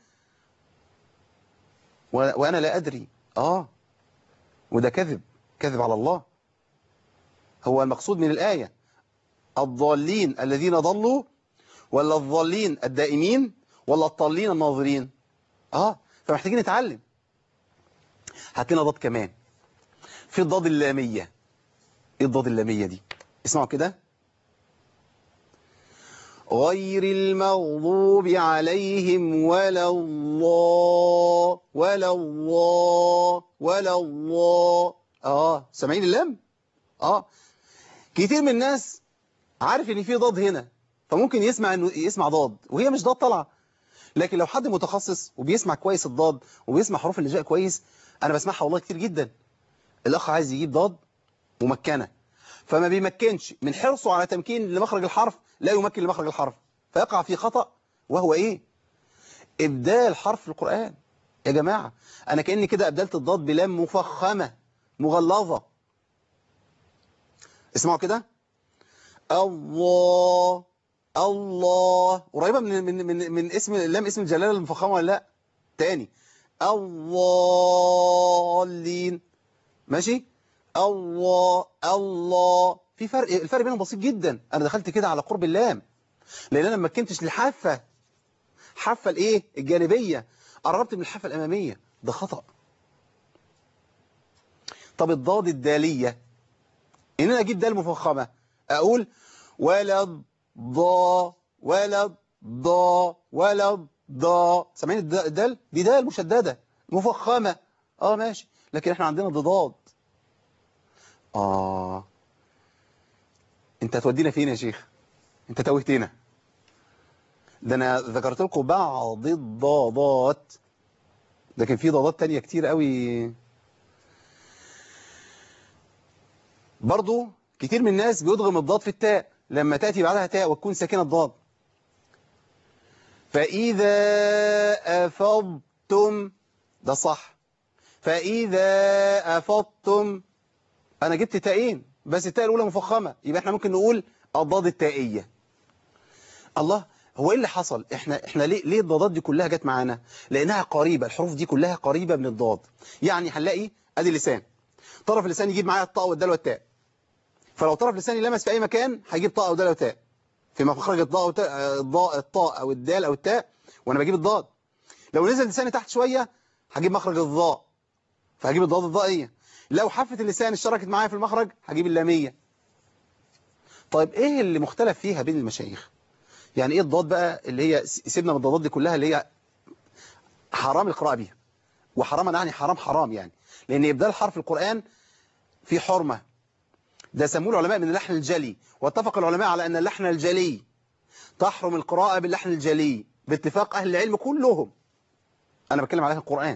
و... وانا لا ادري اه وده كذب كذب على الله هو المقصود من الآية الضالين الذين ضلوا ولا الضالين الدائمين ولا الضالين الناظرين اه فمحتاجين نتعلم هات لنا ضاد كمان في الضاد اللامية ايه الضاد اللامية دي اسمعوا كده غير المغضوب عليهم ولا الله ولا الله ولا الله اه سامعين اللام اه كتير من الناس عارف ان في ضاد هنا فممكن يسمع انه يسمع ضاد وهي مش ضاد طالعه لكن لو حد متخصص وبيسمع كويس الضاد وبيسمع حروف الهجاء كويس انا بسمعها والله كتير جدا الاخ عايز يجيب ضاد ممكنه فما بيمكنش من حرصه على تمكين لمخرج الحرف لا يمكن لمخرج الحرف فيقع في خطأ وهو ايه ابدال حرف القرآن يا جماعة انا كأني كده ابدلت الضاد بلام مفخمة مغلظة اسمعوا كده الله الله قريبة من من من من اسم اللام اسم الجلالة المفخمة ولا لا تاني الضالين ماشي الله الله في فرق الفرق بينهم بسيط جدا انا دخلت كده على قرب اللام لان انا ما مكنتش للحافه حافه الايه الجانبيه قربت من الحافه الاماميه ده خطا طب الضاد الداليه ان انا اجيب دال مفخمه اقول ولا ضا ولا ضا ولا ضا سامعين الد- الدال دي دال مشدده مفخمه اه ماشي لكن احنا عندنا ضداد آه أنت هتودينا فين يا شيخ أنت توهتنا ده أنا ذكرت لكم بعض الضادات لكن في ضادات تانية كتير قوي برضو كتير من الناس بيدغم الضاد في التاء لما تأتي بعدها تاء وتكون ساكنة الضاد فإذا أفضتم ده صح فإذا أفضتم أنا جبت تاءين بس التاء الأولى مفخمة يبقى احنا ممكن نقول الضاد التائية الله هو ايه اللي حصل احنا احنا ليه ليه الضادات دي كلها جت معانا لانها قريبه الحروف دي كلها قريبه من الضاد يعني هنلاقي ادي اللسان طرف اللسان يجيب معايا الطاء والدال والتاء فلو طرف لساني لمس في اي مكان هيجيب طاء او دال او تاء في مخرج الضاء او تاء الضاء الطاء او الدال او التاء وانا بجيب الضاد لو نزل لساني تحت شويه هجيب مخرج الضاء فهجيب الضاد الضائيه لو حافه اللسان اشتركت معايا في المخرج هجيب اللاميه طيب ايه اللي مختلف فيها بين المشايخ يعني ايه الضاد بقى اللي هي سيبنا من الضادات دي كلها اللي هي حرام القراءه بيها وحرام أنا يعني حرام حرام يعني لان ابدال حرف القرآن في حرمة ده سموه العلماء من اللحن الجلي واتفق العلماء على ان اللحن الجلي تحرم القراءة باللحن الجلي باتفاق اهل العلم كلهم انا بتكلم على اهل القرآن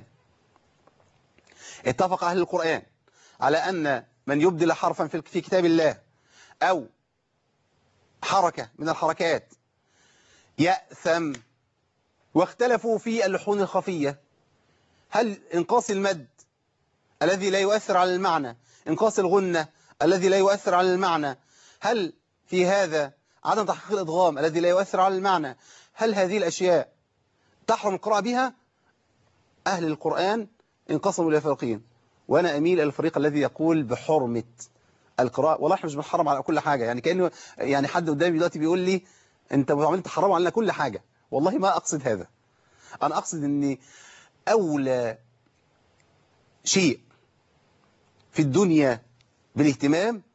اتفق اهل القرآن على ان من يبدل حرفا في في كتاب الله او حركة من الحركات يأثم واختلفوا في اللحون الخفية هل انقاص المد الذي لا يؤثر على المعنى انقاص الغنة الذي لا يؤثر على المعنى هل في هذا عدم تحقيق الإضغام الذي لا يؤثر على المعنى هل هذه الأشياء تحرم القراءة بها أهل القرآن انقسموا إلى فريقين وأنا أميل إلى الفريق الذي يقول بحرمة القراءة والله احنا مش بنحرم على كل حاجة يعني كأنه يعني حد قدامي دلوقتي بيقول لي انت عملت حرام علينا كل حاجة والله ما أقصد هذا أنا أقصد أن أولى شيء في الدنيا بالاهتمام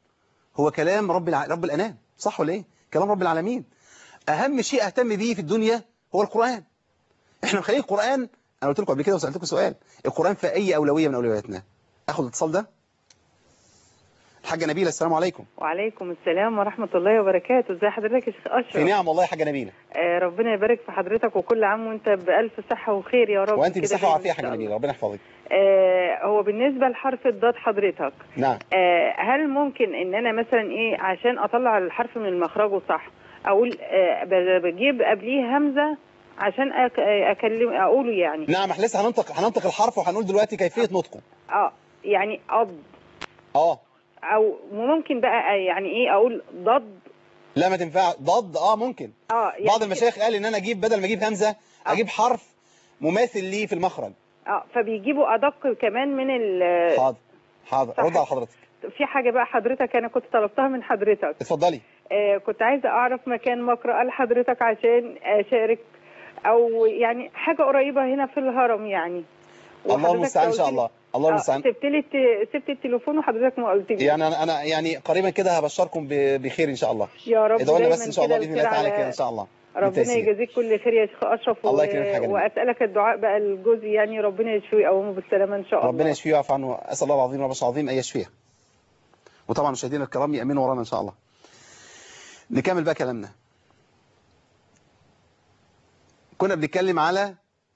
هو كلام رب الع... رب الانام صح ولا ايه كلام رب العالمين اهم شيء اهتم بيه في الدنيا هو القران احنا مخلين القران انا قلت لكم قبل كده وسالتكم سؤال القران في اي اولويه من اولوياتنا اخد الاتصال ده الحاجه نبيله السلام عليكم وعليكم السلام ورحمة الله وبركاته ازي حضرتك يا شيخ في أشرف نعم والله يا حاجه نبيله آه ربنا يبارك في حضرتك وكل عام وانت بألف صحة وخير يا رب وانت كده بصحه دايماً وعافيه يا إن شاء حاجه الله. نبيله ربنا يحفظك آه هو بالنسبة لحرف الضاد حضرتك نعم آه هل ممكن ان انا مثلا ايه عشان اطلع الحرف من مخرجه صح اقول آه ب- بجيب قبليه همزة عشان أك اكلم اقوله يعني نعم احنا لسه هننطق هننطق الحرف وهنقول دلوقتي كيفيه نطقه اه يعني أض اه او ممكن بقى آه، يعني ايه اقول ضد لا ما تنفع ضد اه ممكن اه يعني بعض المشايخ قال ان انا اجيب بدل ما اجيب همزه اجيب حرف مماثل ليه في المخرج اه فبيجيبوا ادق كمان من ال حاضر حاضر صح. رد على حضرتك في حاجة بقى حضرتك أنا كنت طلبتها من حضرتك اتفضلي آه كنت عايزة أعرف مكان مقرأة لحضرتك عشان أشارك أو يعني حاجة قريبة هنا في الهرم يعني الله وحضرتك المستعان ان قلت شاء لي- الله الله آه، المستعان سبت لي الت- سبت التليفون وحضرتك ما قلت لي يعني انا انا يعني قريبا كده هبشركم ب- بخير ان شاء الله يا رب ادعوا لنا دايما بس ان شاء الله كده باذن الله الخير تعالى على- كده ان شاء الله ربنا بالتيسير. يجازيك كل خير يا شيخ أشرف و... الله يكرمك يا جميل. وأسألك الدعاء بقى الجزء يعني ربنا يشفيه ويقومه بالسلامة إن شاء الله ربنا يشفيه ويعفو عنه اسال الله العظيم رب العظيم ان يشفيه وطبعا مشاهدينا الكرام يامنوا ورانا ان شاء الله نكمل بقى كلامنا كنا بنتكلم على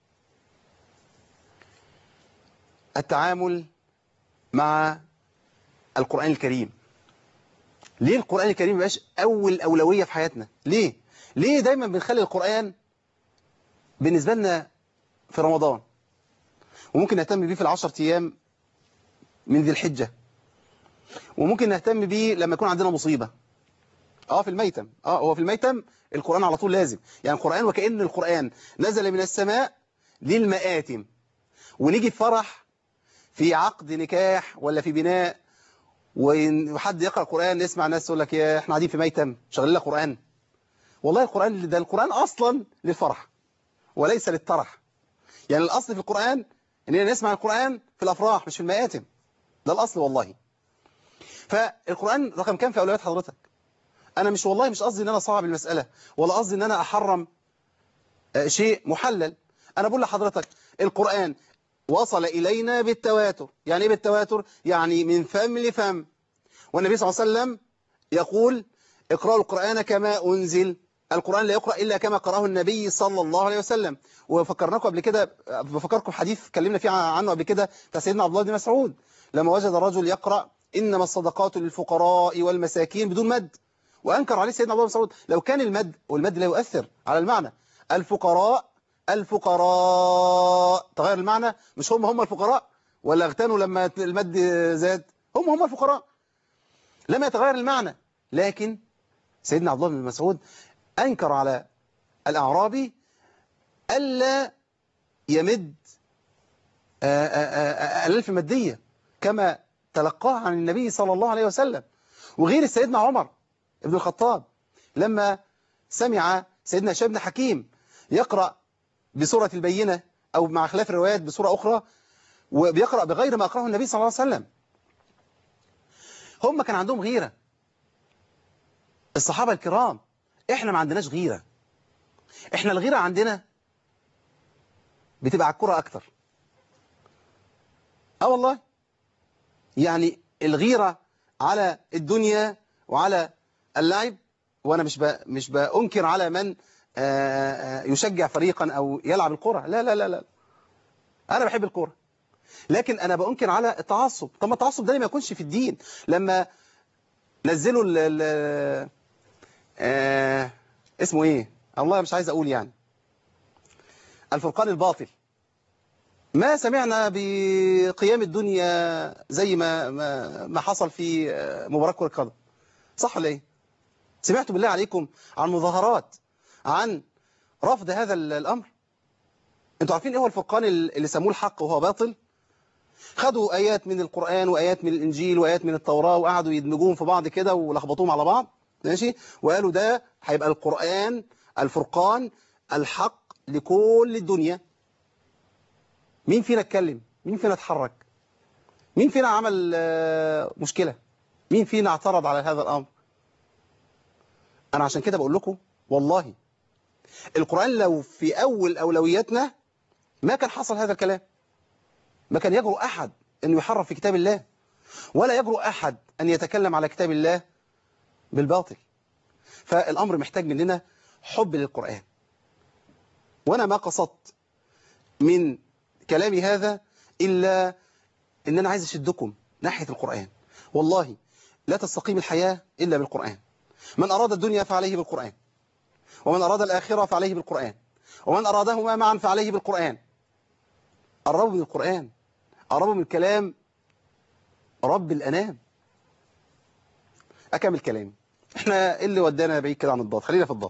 التعامل مع القرآن الكريم ليه القرآن الكريم مبقاش أول أولوية في حياتنا ليه ليه دايما بنخلي القرآن بالنسبة لنا في رمضان وممكن نهتم بيه في العشر أيام من ذي الحجة وممكن نهتم بيه لما يكون عندنا مصيبة اه في الميتم اه هو في الميتم القرآن على طول لازم يعني القرآن وكأن القرآن نزل من السماء للمآتم ونيجي في فرح في عقد نكاح ولا في بناء وحد يقرأ قرآن نسمع ناس تقول لك يا احنا قاعدين في ميتم شغل لك قرآن والله القرآن ده القرآن أصلا للفرح وليس للطرح يعني الأصل في القرآن إننا نسمع القرآن في الأفراح مش في المآتم ده الأصل والله فالقرآن رقم كام في أولويات حضرتك أنا مش والله مش قصدي إن أنا صعب المسألة ولا قصدي إن أنا أحرم آه، شيء محلل أنا بقول لحضرتك القرآن وصل إلينا بالتواتر يعني إيه بالتواتر؟ يعني من فم لفم والنبي صلى الله عليه وسلم يقول اقرأوا القرآن كما أنزل القرآن لا يقرأ إلا كما قرأه النبي صلى الله عليه وسلم وفكرناكم قبل كده بفكركم حديث اتكلمنا فيه عنه قبل كده بتاع سيدنا عبد الله بن مسعود لما وجد رجل يقرأ إنما الصدقات للفقراء والمساكين بدون مد وأنكر عليه سيدنا عبد الله بن مسعود لو كان المد والمد لا يؤثر على المعنى الفقراء الفقراء تغير المعنى مش هم هم الفقراء ولا اغتنوا لما المد زاد هم هم الفقراء لم يتغير المعنى لكن سيدنا عبد الله بن مسعود أنكر على الأعرابي ألا يمد آه، آه، آه، الألف مادية كما تلقاها عن النبي صلى الله عليه وسلم وغير سيدنا عمر ابن الخطاب لما سمع سيدنا هشام بن حكيم يقرأ بسورة البينة أو مع خلاف الروايات بسورة أخرى وبيقرأ بغير ما أقرأه النبي صلى الله عليه وسلم هم كان عندهم غيرة الصحابة الكرام احنا ما عندناش غيرة احنا الغيرة عندنا بتبقى على الكرة اكتر اه والله يعني الغيرة على الدنيا وعلى اللعب وانا مش ب... مش بأنكر على من آه، آه، يشجع فريقا او يلعب الكرة لا لا لا لا انا بحب الكرة لكن انا بأنكر على التعصب طب ما التعصب ده ليه ما يكونش في الدين لما نزلوا ال ال آه اسمه ايه الله مش عايز اقول يعني الفرقان الباطل ما سمعنا بقيام الدنيا زي ما ما, ما حصل في آه، مباراة كرة قدم صح ولا ايه سمعتوا بالله عليكم عن مظاهرات عن رفض هذا ال- الامر انتوا عارفين ايه هو الفرقان ال- اللي سموه الحق وهو باطل خدوا آيات من القرآن وآيات من الإنجيل وآيات من التوراة وقعدوا يدمجوهم في بعض كده ولخبطوهم على بعض ماشي وقالوا ده هيبقى القرآن الفرقان الحق لكل الدنيا مين فينا اتكلم مين فينا اتحرك مين فينا عمل آه، مشكلة مين فينا اعترض على هذا الأمر أنا عشان كده بقول لكم والله القرآن لو في أول أولوياتنا ما كان حصل هذا الكلام ما كان يجرؤ أحد أنه يحرف في كتاب الله ولا يجرؤ أحد أن يتكلم على كتاب الله بالباطل فالأمر محتاج مننا حب للقرآن وأنا ما قصدت من كلامي هذا إلا أن أنا عايز أشدكم ناحية القرآن والله لا تستقيم الحياة إلا بالقرآن من أراد الدنيا فعليه بالقرآن ومن أراد الآخرة فعليه بالقرآن ومن أرادهما معا فعليه بالقرآن قربوا من القرآن قربوا من كلام رب الأنام أكمل كلامي احنا إيه اللي ودانا بعيد كده عن الضاد خلينا في الضاد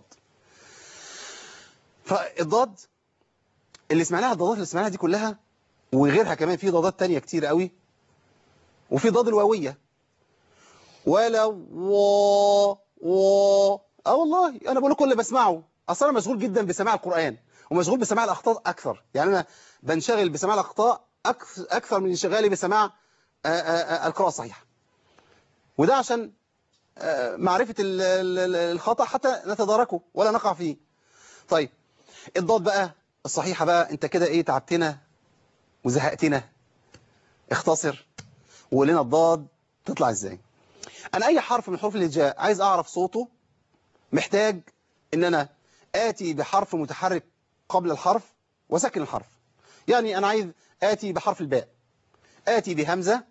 فالضاد اللي سمعناها الضادات اللي سمعناها دي كلها وغيرها كمان في ضادات تانية كتير قوي وفي ضاد الواوية ولا و و اه والله انا بقول لكم اللي بسمعه اصلا انا مشغول جدا بسماع القرآن ومشغول بسماع الاخطاء اكثر يعني انا بنشغل بسماع الاخطاء أكث- اكثر من انشغالي بسماع آه، آه، آه، القراءة الصحيحة وده عشان آه، معرفة ال- ال- ال- الخطأ حتى نتداركه ولا نقع فيه طيب الضاد بقى الصحيحة بقى انت كده ايه تعبتنا وزهقتنا اختصر وقول لنا الضاد تطلع ازاي انا اي حرف من الحروف اللي جاء عايز اعرف صوته محتاج ان انا اتي بحرف متحرك قبل الحرف وسكن الحرف يعني انا عايز اتي بحرف الباء اتي بهمزة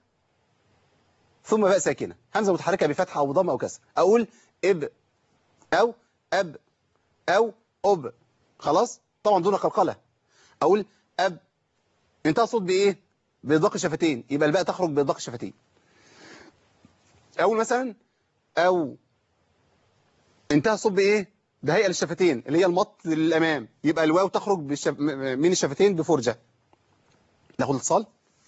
ثم باء ساكنة همزة متحركة بفتحة او ضم او كسر اقول اب او اب او اب خلاص طبعا دون قلقلة اقول اب انتهى الصوت بايه بإضاق الشفتين يبقى الباء تخرج بإضاق الشفتين اقول مثلا او انتهى الصوت بايه بهيئة للشفتين اللي هي المط للامام يبقى الواو تخرج بالشف... م- من الشفتين بفرجة ناخد اتصال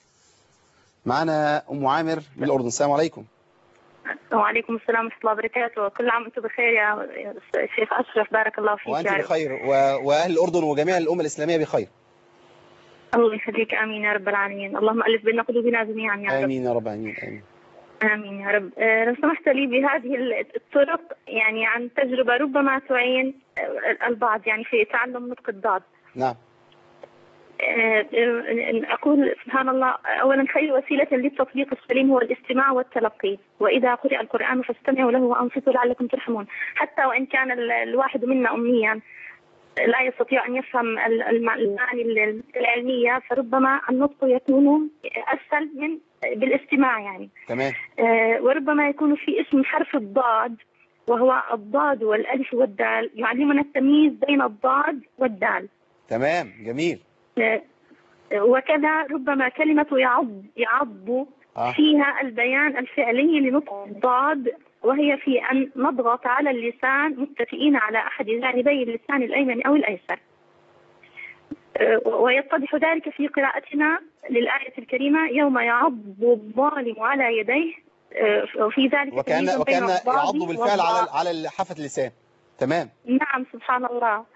معانا ام عامر من الاردن السلام عليكم وعليكم السلام ورحمة الله وبركاته كل عام وانتم بخير يا شيخ أشرف بارك الله فيك وانت يا رب. بخير و... واهل الاردن وجميع الامه الاسلاميه بخير الله يخليك آمين يا رب العالمين اللهم ألف بين قلوبنا جميعا يا رب امين يا رب امين امين آمين يا رب آه، لو سمحت لي بهذه الطرق يعني عن تجربة ربما تعين آه، البعض يعني في تعلم نطق الضاد نعم آه، آه، أقول سبحان الله أولا خير وسيلة للتطبيق السليم هو الاستماع والتلقي وإذا قرئ القرآن فاستمعوا له وأنصتوا لعلكم ترحمون حتى وإن كان ال- الواحد منا أميا لا يستطيع أن يفهم ال- الم- المعاني ال- العلمية فربما النطق يكون أسهل من بالاستماع يعني تمام آه، وربما يكون في اسم حرف الضاد وهو الضاد والألف والدال يعلمنا التمييز بين الضاد والدال تمام جميل آه، وكذا ربما كلمة يعض يعض آه. فيها البيان الفعلي لنطق الضاد وهي في أن نضغط على اللسان متكئين على أحد جانبي اللسان الأيمن أو الأيسر آه، ويتضح ذلك في قراءتنا للآية الكريمة يوم يعض الظالم على يديه آه، وفي ذلك وكان تمييز بين وكان الضاد يعض بالفعل على والضاء. على حافه اللسان تمام نعم سبحان الله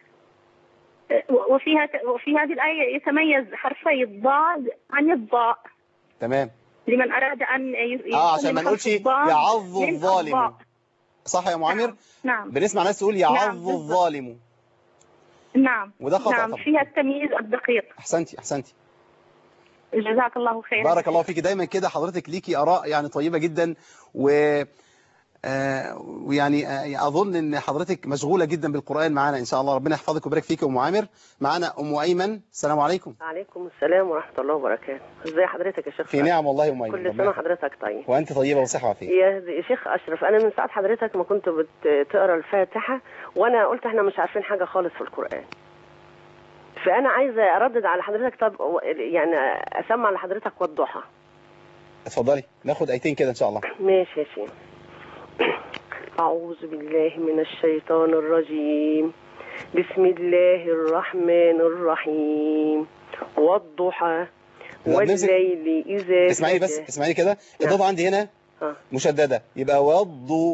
وفيها وفي هذه الآية يتميز حرفي الضاد عن الضاء تمام لمن أراد أن ي- اه يسلم عشان ما حرف نقولش الضاد يعض من الظالم الضاء. صح يا معامر نعم بنسمع ناس تقول يعض نعم، بالضبط. الظالم نعم وده خطأ نعم طبعا. فيها التمييز الدقيق احسنتي احسنتي جزاك الله خيرا بارك الله فيك دايما كده حضرتك ليكي اراء يعني طيبه جدا و آه، ويعني آه، اظن ان حضرتك مشغوله جدا بالقران معانا ان شاء الله ربنا يحفظك ويبارك فيك يا ام عامر معانا ام ايمن السلام عليكم عليكم السلام ورحمة الله وبركاته ازي حضرتك يا شيخ في نعم والله يا ام ايمن كل ربنا سنة يحفظك. وحضرتك طيب وانت طيبه وصحه وعافيه يا يا شيخ أشرف أنا من ساعة حضرتك ما كنت بتقرا الفاتحة وأنا قلت إحنا مش عارفين حاجة خالص في القرآن فأنا عايزة أردد على حضرتك طب يعني أسمع لحضرتك والضحى اتفضلي ناخد ايتين كده ان شاء الله ماشي يا شيخ أعوذ بالله من الشيطان الرجيم بسم الله الرحمن الرحيم والضحى لا، بنمسك- والليل إذا اسمعيني بس سجى. اسمعيني كده الضاد عندي هنا آه. مشدده يبقى وضو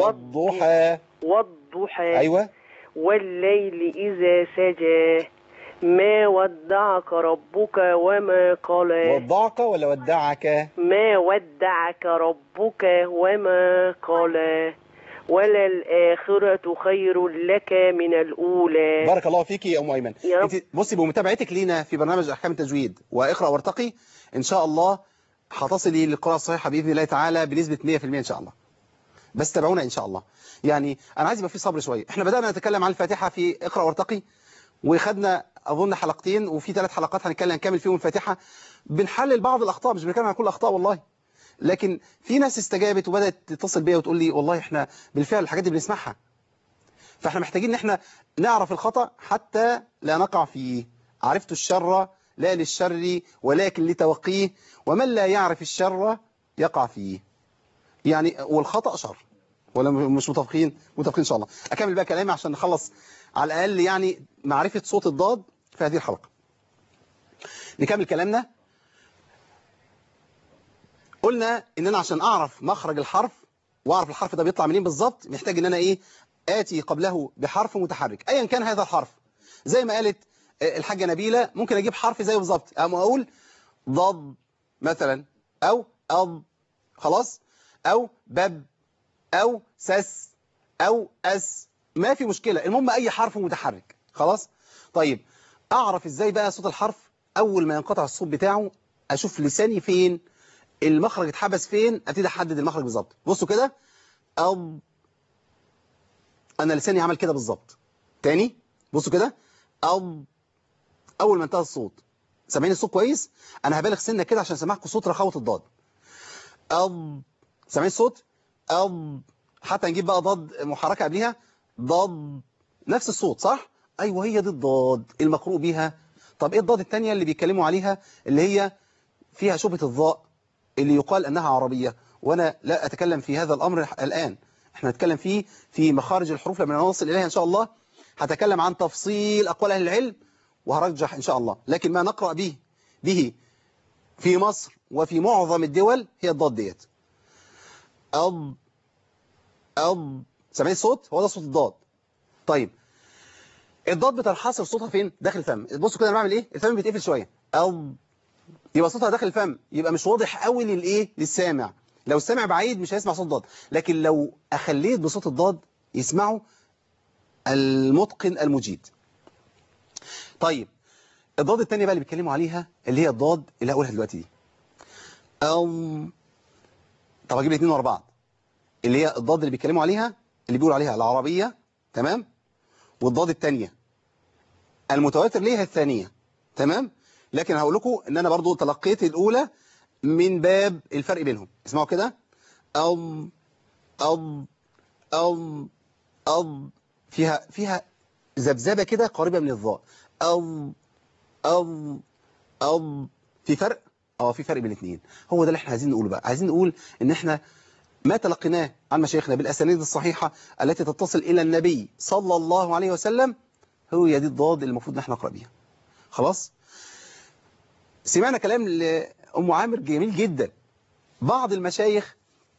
والضحى والضحى ايوه والليل إذا سجى ما ودعك ربك وما قلى وضعك ولا ودعك ما ودعك ربك وما قلى وللآخرة خير لك من الأولى بارك الله فيك يا ام ايمن يا رب. انت بصي بمتابعتك لينا في برنامج احكام التجويد واقرا وارتقي ان شاء الله هتصلي للقراءه الصحيحه باذن الله تعالى بنسبه 100% ان شاء الله بس تابعونا ان شاء الله يعني انا عايز يبقى في صبر شويه احنا بدانا نتكلم عن الفاتحه في اقرا وارتقي وخدنا اظن حلقتين وفي ثلاث حلقات هنتكلم هنكمل فيهم الفاتحه بنحلل بعض الاخطاء مش بنتكلم عن كل الاخطاء والله لكن في ناس استجابت وبدات تتصل بيا وتقول لي والله احنا بالفعل الحاجات دي بنسمعها فاحنا محتاجين ان احنا نعرف الخطأ حتى لا نقع فيه عرفت الشر لا للشر ولكن لتوقيه ومن لا يعرف الشر يقع فيه يعني والخطأ شر ولا م- مش متفقين متفقين ان شاء الله اكمل بقى كلامي عشان نخلص على الاقل يعني معرفة صوت الضاد في هذه الحلقة نكمل كلامنا قلنا ان انا عشان اعرف مخرج الحرف واعرف الحرف ده بيطلع منين بالظبط محتاج ان انا ايه آتي قبله بحرف متحرك أيا كان هذا الحرف زي ما قالت آه، الحاجة نبيلة ممكن أجيب حرف زيه بالظبط أو أقول ضد مثلا أو أض خلاص أو بب أو سس أو أس ما في مشكلة المهم أي حرف متحرك خلاص طيب أعرف إزاي بقى صوت الحرف أول ما ينقطع الصوت بتاعه أشوف لساني فين المخرج اتحبس فين ابتدي احدد المخرج بالظبط بصوا كده أض انا لساني عمل كده بالظبط تاني بصوا كده أض اول ما انتهى الصوت سامعين الصوت كويس انا هبالغ سنه كده عشان اسمعكم صوت رخاوه الضاد أض سامعين الصوت أض حتى نجيب بقى ضاد محركه قبليها ضاد نفس الصوت صح ايوه هي دي الضاد المقروء بيها طب ايه الضاد الثانيه اللي بيتكلموا عليها اللي هي فيها شبهه الضاء اللي يقال انها عربيه وانا لا اتكلم في هذا الامر الان احنا هنتكلم فيه في مخارج الحروف لما نوصل اليها ان شاء الله هتكلم عن تفصيل اقوال اهل العلم وهرجح ان شاء الله لكن ما نقرا به به في مصر وفي معظم الدول هي الضاد ديت أض أض سامعين الصوت هو ده صوت الضاد طيب الضاد بتنحصر صوتها فين داخل الفم بصوا كده انا بعمل ايه الفم بيتقفل شويه أض يبقى صوتها داخل الفم يبقى مش واضح قوي للايه للسامع لو السامع بعيد مش هيسمع صوت ضاد لكن لو اخليت بصوت الضاد يسمعه المتقن المجيد طيب الضاد الثانيه بقى اللي بيتكلموا عليها اللي هي الضاد اللي هقولها دلوقتي دي أم طب اجيب الاثنين ورا بعض اللي هي الضاد اللي بيتكلموا عليها اللي بيقولوا عليها العربيه تمام والضاد الثانيه المتواتر ليها الثانيه تمام لكن هقول لكم ان انا برضو تلقيت الاولى من باب الفرق بينهم اسمعوا كده أم أم أم أم فيها فيها ذبذبه كده قريبه من الضاء أم أم أم في فرق اه في فرق بين الاثنين هو ده اللي احنا عايزين نقوله بقى عايزين نقول ان احنا ما تلقيناه عن مشايخنا بالاسانيد الصحيحه التي تتصل الى النبي صلى الله عليه وسلم هو دي الضاد اللي المفروض ان احنا نقرا بيها خلاص سمعنا كلام لأم عامر جميل جدا بعض المشايخ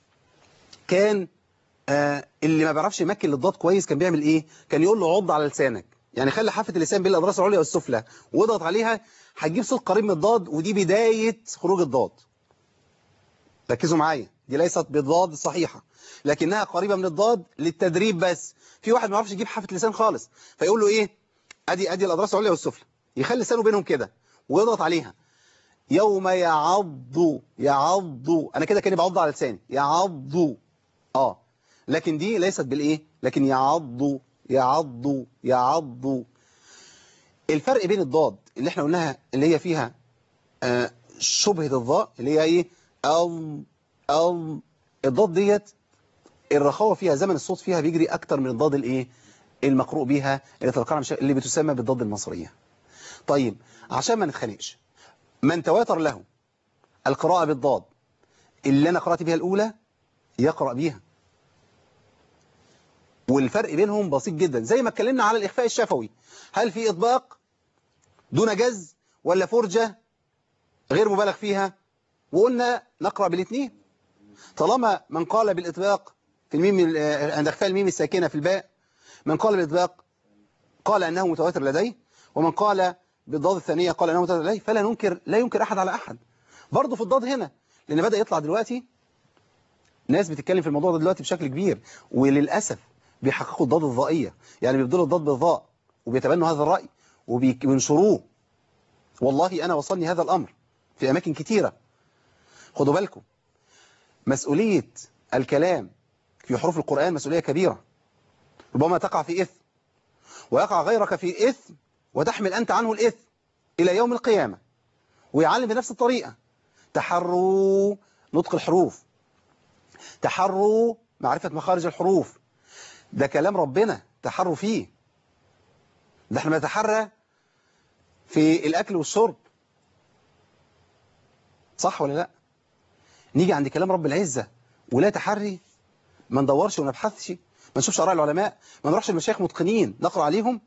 كان آه اللي ما بيعرفش يمكن للضاد كويس كان بيعمل ايه كان يقول له عض على لسانك يعني خلي حافه اللسان بين الاضراس العليا والسفلى واضغط عليها هتجيب صوت قريب من الضاد ودي بدايه خروج الضاد ركزوا معايا دي ليست بالضاد الصحيحه لكنها قريبه من الضاد للتدريب بس في واحد ما يعرفش يجيب حافه اللسان خالص فيقول له ايه ادي ادي الاضراس العليا والسفلى يخلي لسانه بينهم كده ويضغط عليها يوم يعض يعض انا كده كاني بعض على لساني يعض اه لكن دي ليست بالايه لكن يعض يعض يعض الفرق بين الضاد اللي احنا قلناها اللي هي فيها آه شبهة الضاء اللي هي ايه أم أم الضاد ديت الرخاوة فيها زمن الصوت فيها بيجري اكتر من الضاد الايه المقروء بيها اللي تلقاها اللي بتسمى بالضاد المصرية طيب عشان ما نتخانقش من تواتر له القراءة بالضاد اللي أنا قرأت بها الأولى يقرأ بيها والفرق بينهم بسيط جدا زي ما اتكلمنا على الإخفاء الشفوي هل في إطباق دون جز ولا فرجة غير مبالغ فيها وقلنا نقرأ بالاثنين طالما من قال بالإطباق في الميم عند إخفاء الميم الساكنة في الباء من قال بالإطباق قال أنه متواتر لديه ومن قال بالضاد الثانية قال أنه متواتر عليه فلا ننكر لا ينكر أحد على أحد برضه في الضاد هنا لأن بدأ يطلع دلوقتي ناس بتتكلم في الموضوع ده دلوقتي بشكل كبير وللأسف بيحققوا الضاد الضائية يعني بيبدلوا الضاد بالضاء وبيتبنوا هذا الرأي وبينشروه والله أنا وصلني هذا الأمر في أماكن كتيرة خدوا بالكم مسؤولية الكلام في حروف القرآن مسؤولية كبيرة ربما تقع في إثم ويقع غيرك في إثم وتحمل أنت عنه الإثم إلى يوم القيامة ويعلم بنفس الطريقة تحروا نطق الحروف تحروا معرفة مخارج الحروف ده كلام ربنا تحروا فيه ده احنا بنتحرى في الأكل والشرب صح ولا لا نيجي عند كلام رب العزة ولا تحري ما ندورش ونبحثش ما نشوفش آراء العلماء ما نروحش المشايخ متقنين نقرأ عليهم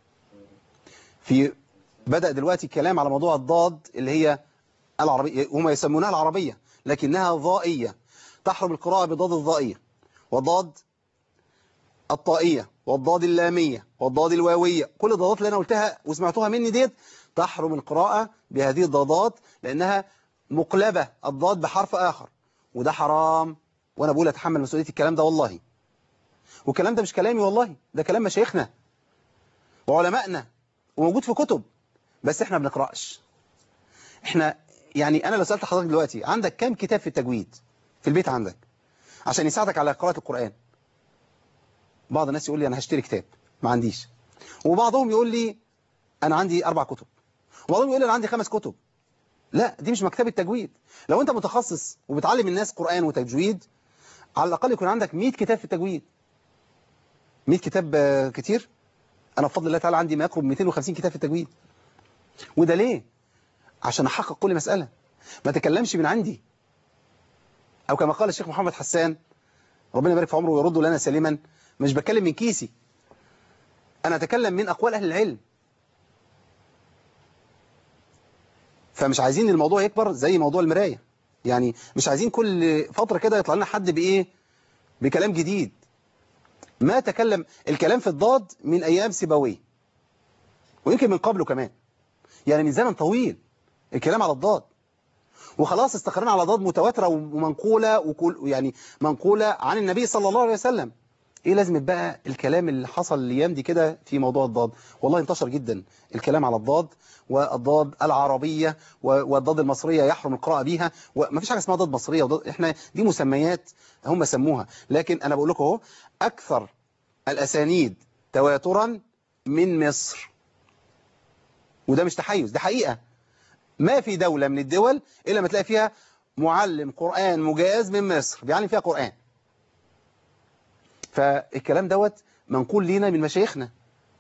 في بدأ دلوقتي الكلام على موضوع الضاد اللي هي العربية هم يسمونها العربية لكنها ضائية تحرم القراءة بضاد الضائية والضاد الطائية والضاد اللامية والضاد الواوية كل الضادات اللي أنا قلتها وسمعتوها مني ديت تحرم القراءة بهذه الضادات لأنها مقلبة الضاد بحرف آخر وده حرام وأنا بقول أتحمل مسؤولية الكلام ده والله والكلام ده مش كلامي والله ده كلام مشايخنا وعلمائنا وموجود في كتب بس احنا ما بنقرأش احنا يعني أنا لو سألت حضرتك دلوقتي عندك كام كتاب في التجويد في البيت عندك عشان يساعدك على قراءة القرآن بعض الناس يقول لي أنا هشتري كتاب ما عنديش وبعضهم يقول لي أنا عندي أربع كتب وبعضهم يقول لي أنا عندي خمس كتب لا دي مش مكتبة تجويد لو أنت متخصص وبتعلم الناس قرآن وتجويد على الأقل يكون عندك 100 كتاب في التجويد 100 كتاب كتير أنا بفضل الله تعالى عندي ما يقرب 250 كتاب في التجويد وده ليه؟ عشان أحقق كل مسألة ما تكلمش من عندي أو كما قال الشيخ محمد حسان ربنا يبارك في عمره ويرده لنا سالما مش بتكلم من كيسي أنا أتكلم من أقوال أهل العلم فمش عايزين الموضوع يكبر زي موضوع المراية يعني مش عايزين كل فترة كده يطلع لنا حد بإيه بكلام جديد ما تكلم الكلام في الضاد من أيام سيبويه ويمكن من قبله كمان يعني من زمن طويل الكلام على الضاد وخلاص استقرنا على ضاد متواترة ومنقولة وكل يعني منقولة عن النبي صلى الله عليه وسلم ايه لازمة بقى الكلام اللي حصل الايام دي كده في موضوع الضاد والله انتشر جدا الكلام على الضاد والضاد العربية والضاد المصرية يحرم القراءة بيها وما فيش حاجة اسمها ضاد مصرية وضاد احنا دي مسميات هم سموها لكن انا بقول لكم اهو اكثر الاسانيد تواترا من مصر وده مش تحيز ده حقيقة ما في دولة من الدول إلا ما تلاقي فيها معلم قرآن مجاز من مصر بيعلم فيها قرآن فالكلام دوت منقول لينا من مشايخنا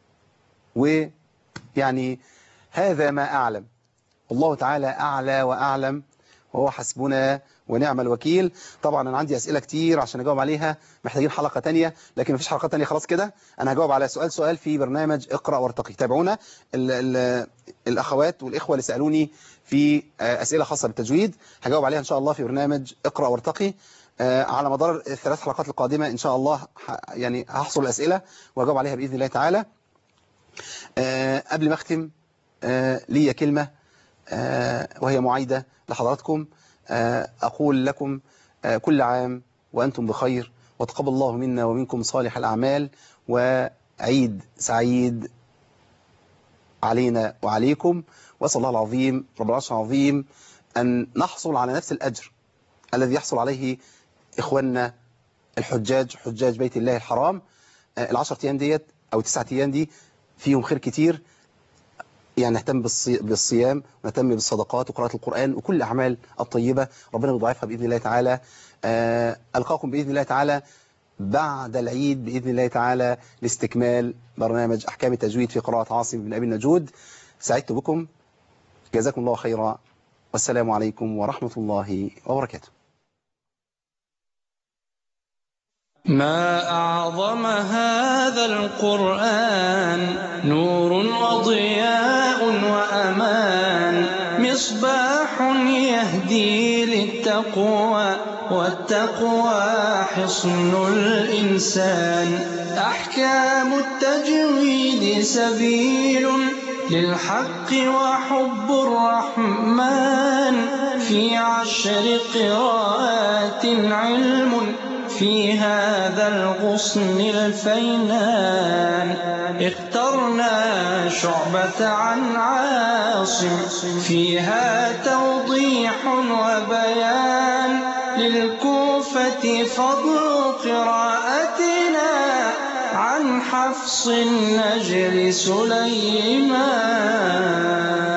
ويعني هذا ما أعلم الله تعالى أعلى وأعلم وهو حسبنا ونعم الوكيل طبعا أنا عندي أسئلة كتير عشان أجاوب عليها محتاجين حلقة تانية لكن مفيش حلقة تانية خلاص كده أنا هجاوب على سؤال سؤال في برنامج اقرأ وارتقي تابعونا ال ال الأخوات والإخوة اللي سألوني في أسئلة خاصة بالتجويد هجاوب عليها إن شاء الله في برنامج اقرأ وارتقي على مدار الثلاث حلقات القادمة إن شاء الله يعني هحصل الأسئلة وأجاوب عليها بإذن الله تعالى قبل ما أختم لي كلمة وهي معايدة لحضراتكم أقول لكم كل عام وأنتم بخير وتقبل الله منا ومنكم صالح الأعمال وعيد سعيد علينا وعليكم وأسأل الله العظيم رب العرش العظيم أن نحصل على نفس الأجر الذي يحصل عليه إخواننا الحجاج حجاج بيت الله الحرام العشر أيام ديت أو تسعة أيام دي فيهم خير كتير يعني نهتم بالصيام ونهتم بالصدقات وقراءة القرآن وكل الأعمال الطيبة ربنا يضاعفها بإذن الله تعالى ألقاكم بإذن الله تعالى بعد العيد بإذن الله تعالى لاستكمال برنامج أحكام التجويد في قراءة عاصم بن أبي النجود سعدت بكم جزاكم الله خيرا والسلام عليكم ورحمة الله وبركاته ما أعظم هذا القرآن نور وضياء وأمان مصباح يهدي للتقوى والتقوى حصن الإنسان أحكام التجويد سبيل للحق وحب الرحمن في عشر قراءات علم في هذا الغصن الفينان اخترنا شعبة عن عاصم فيها توضيح وبيان للكوفة فضل قراءتنا عن حفص النجل سليمان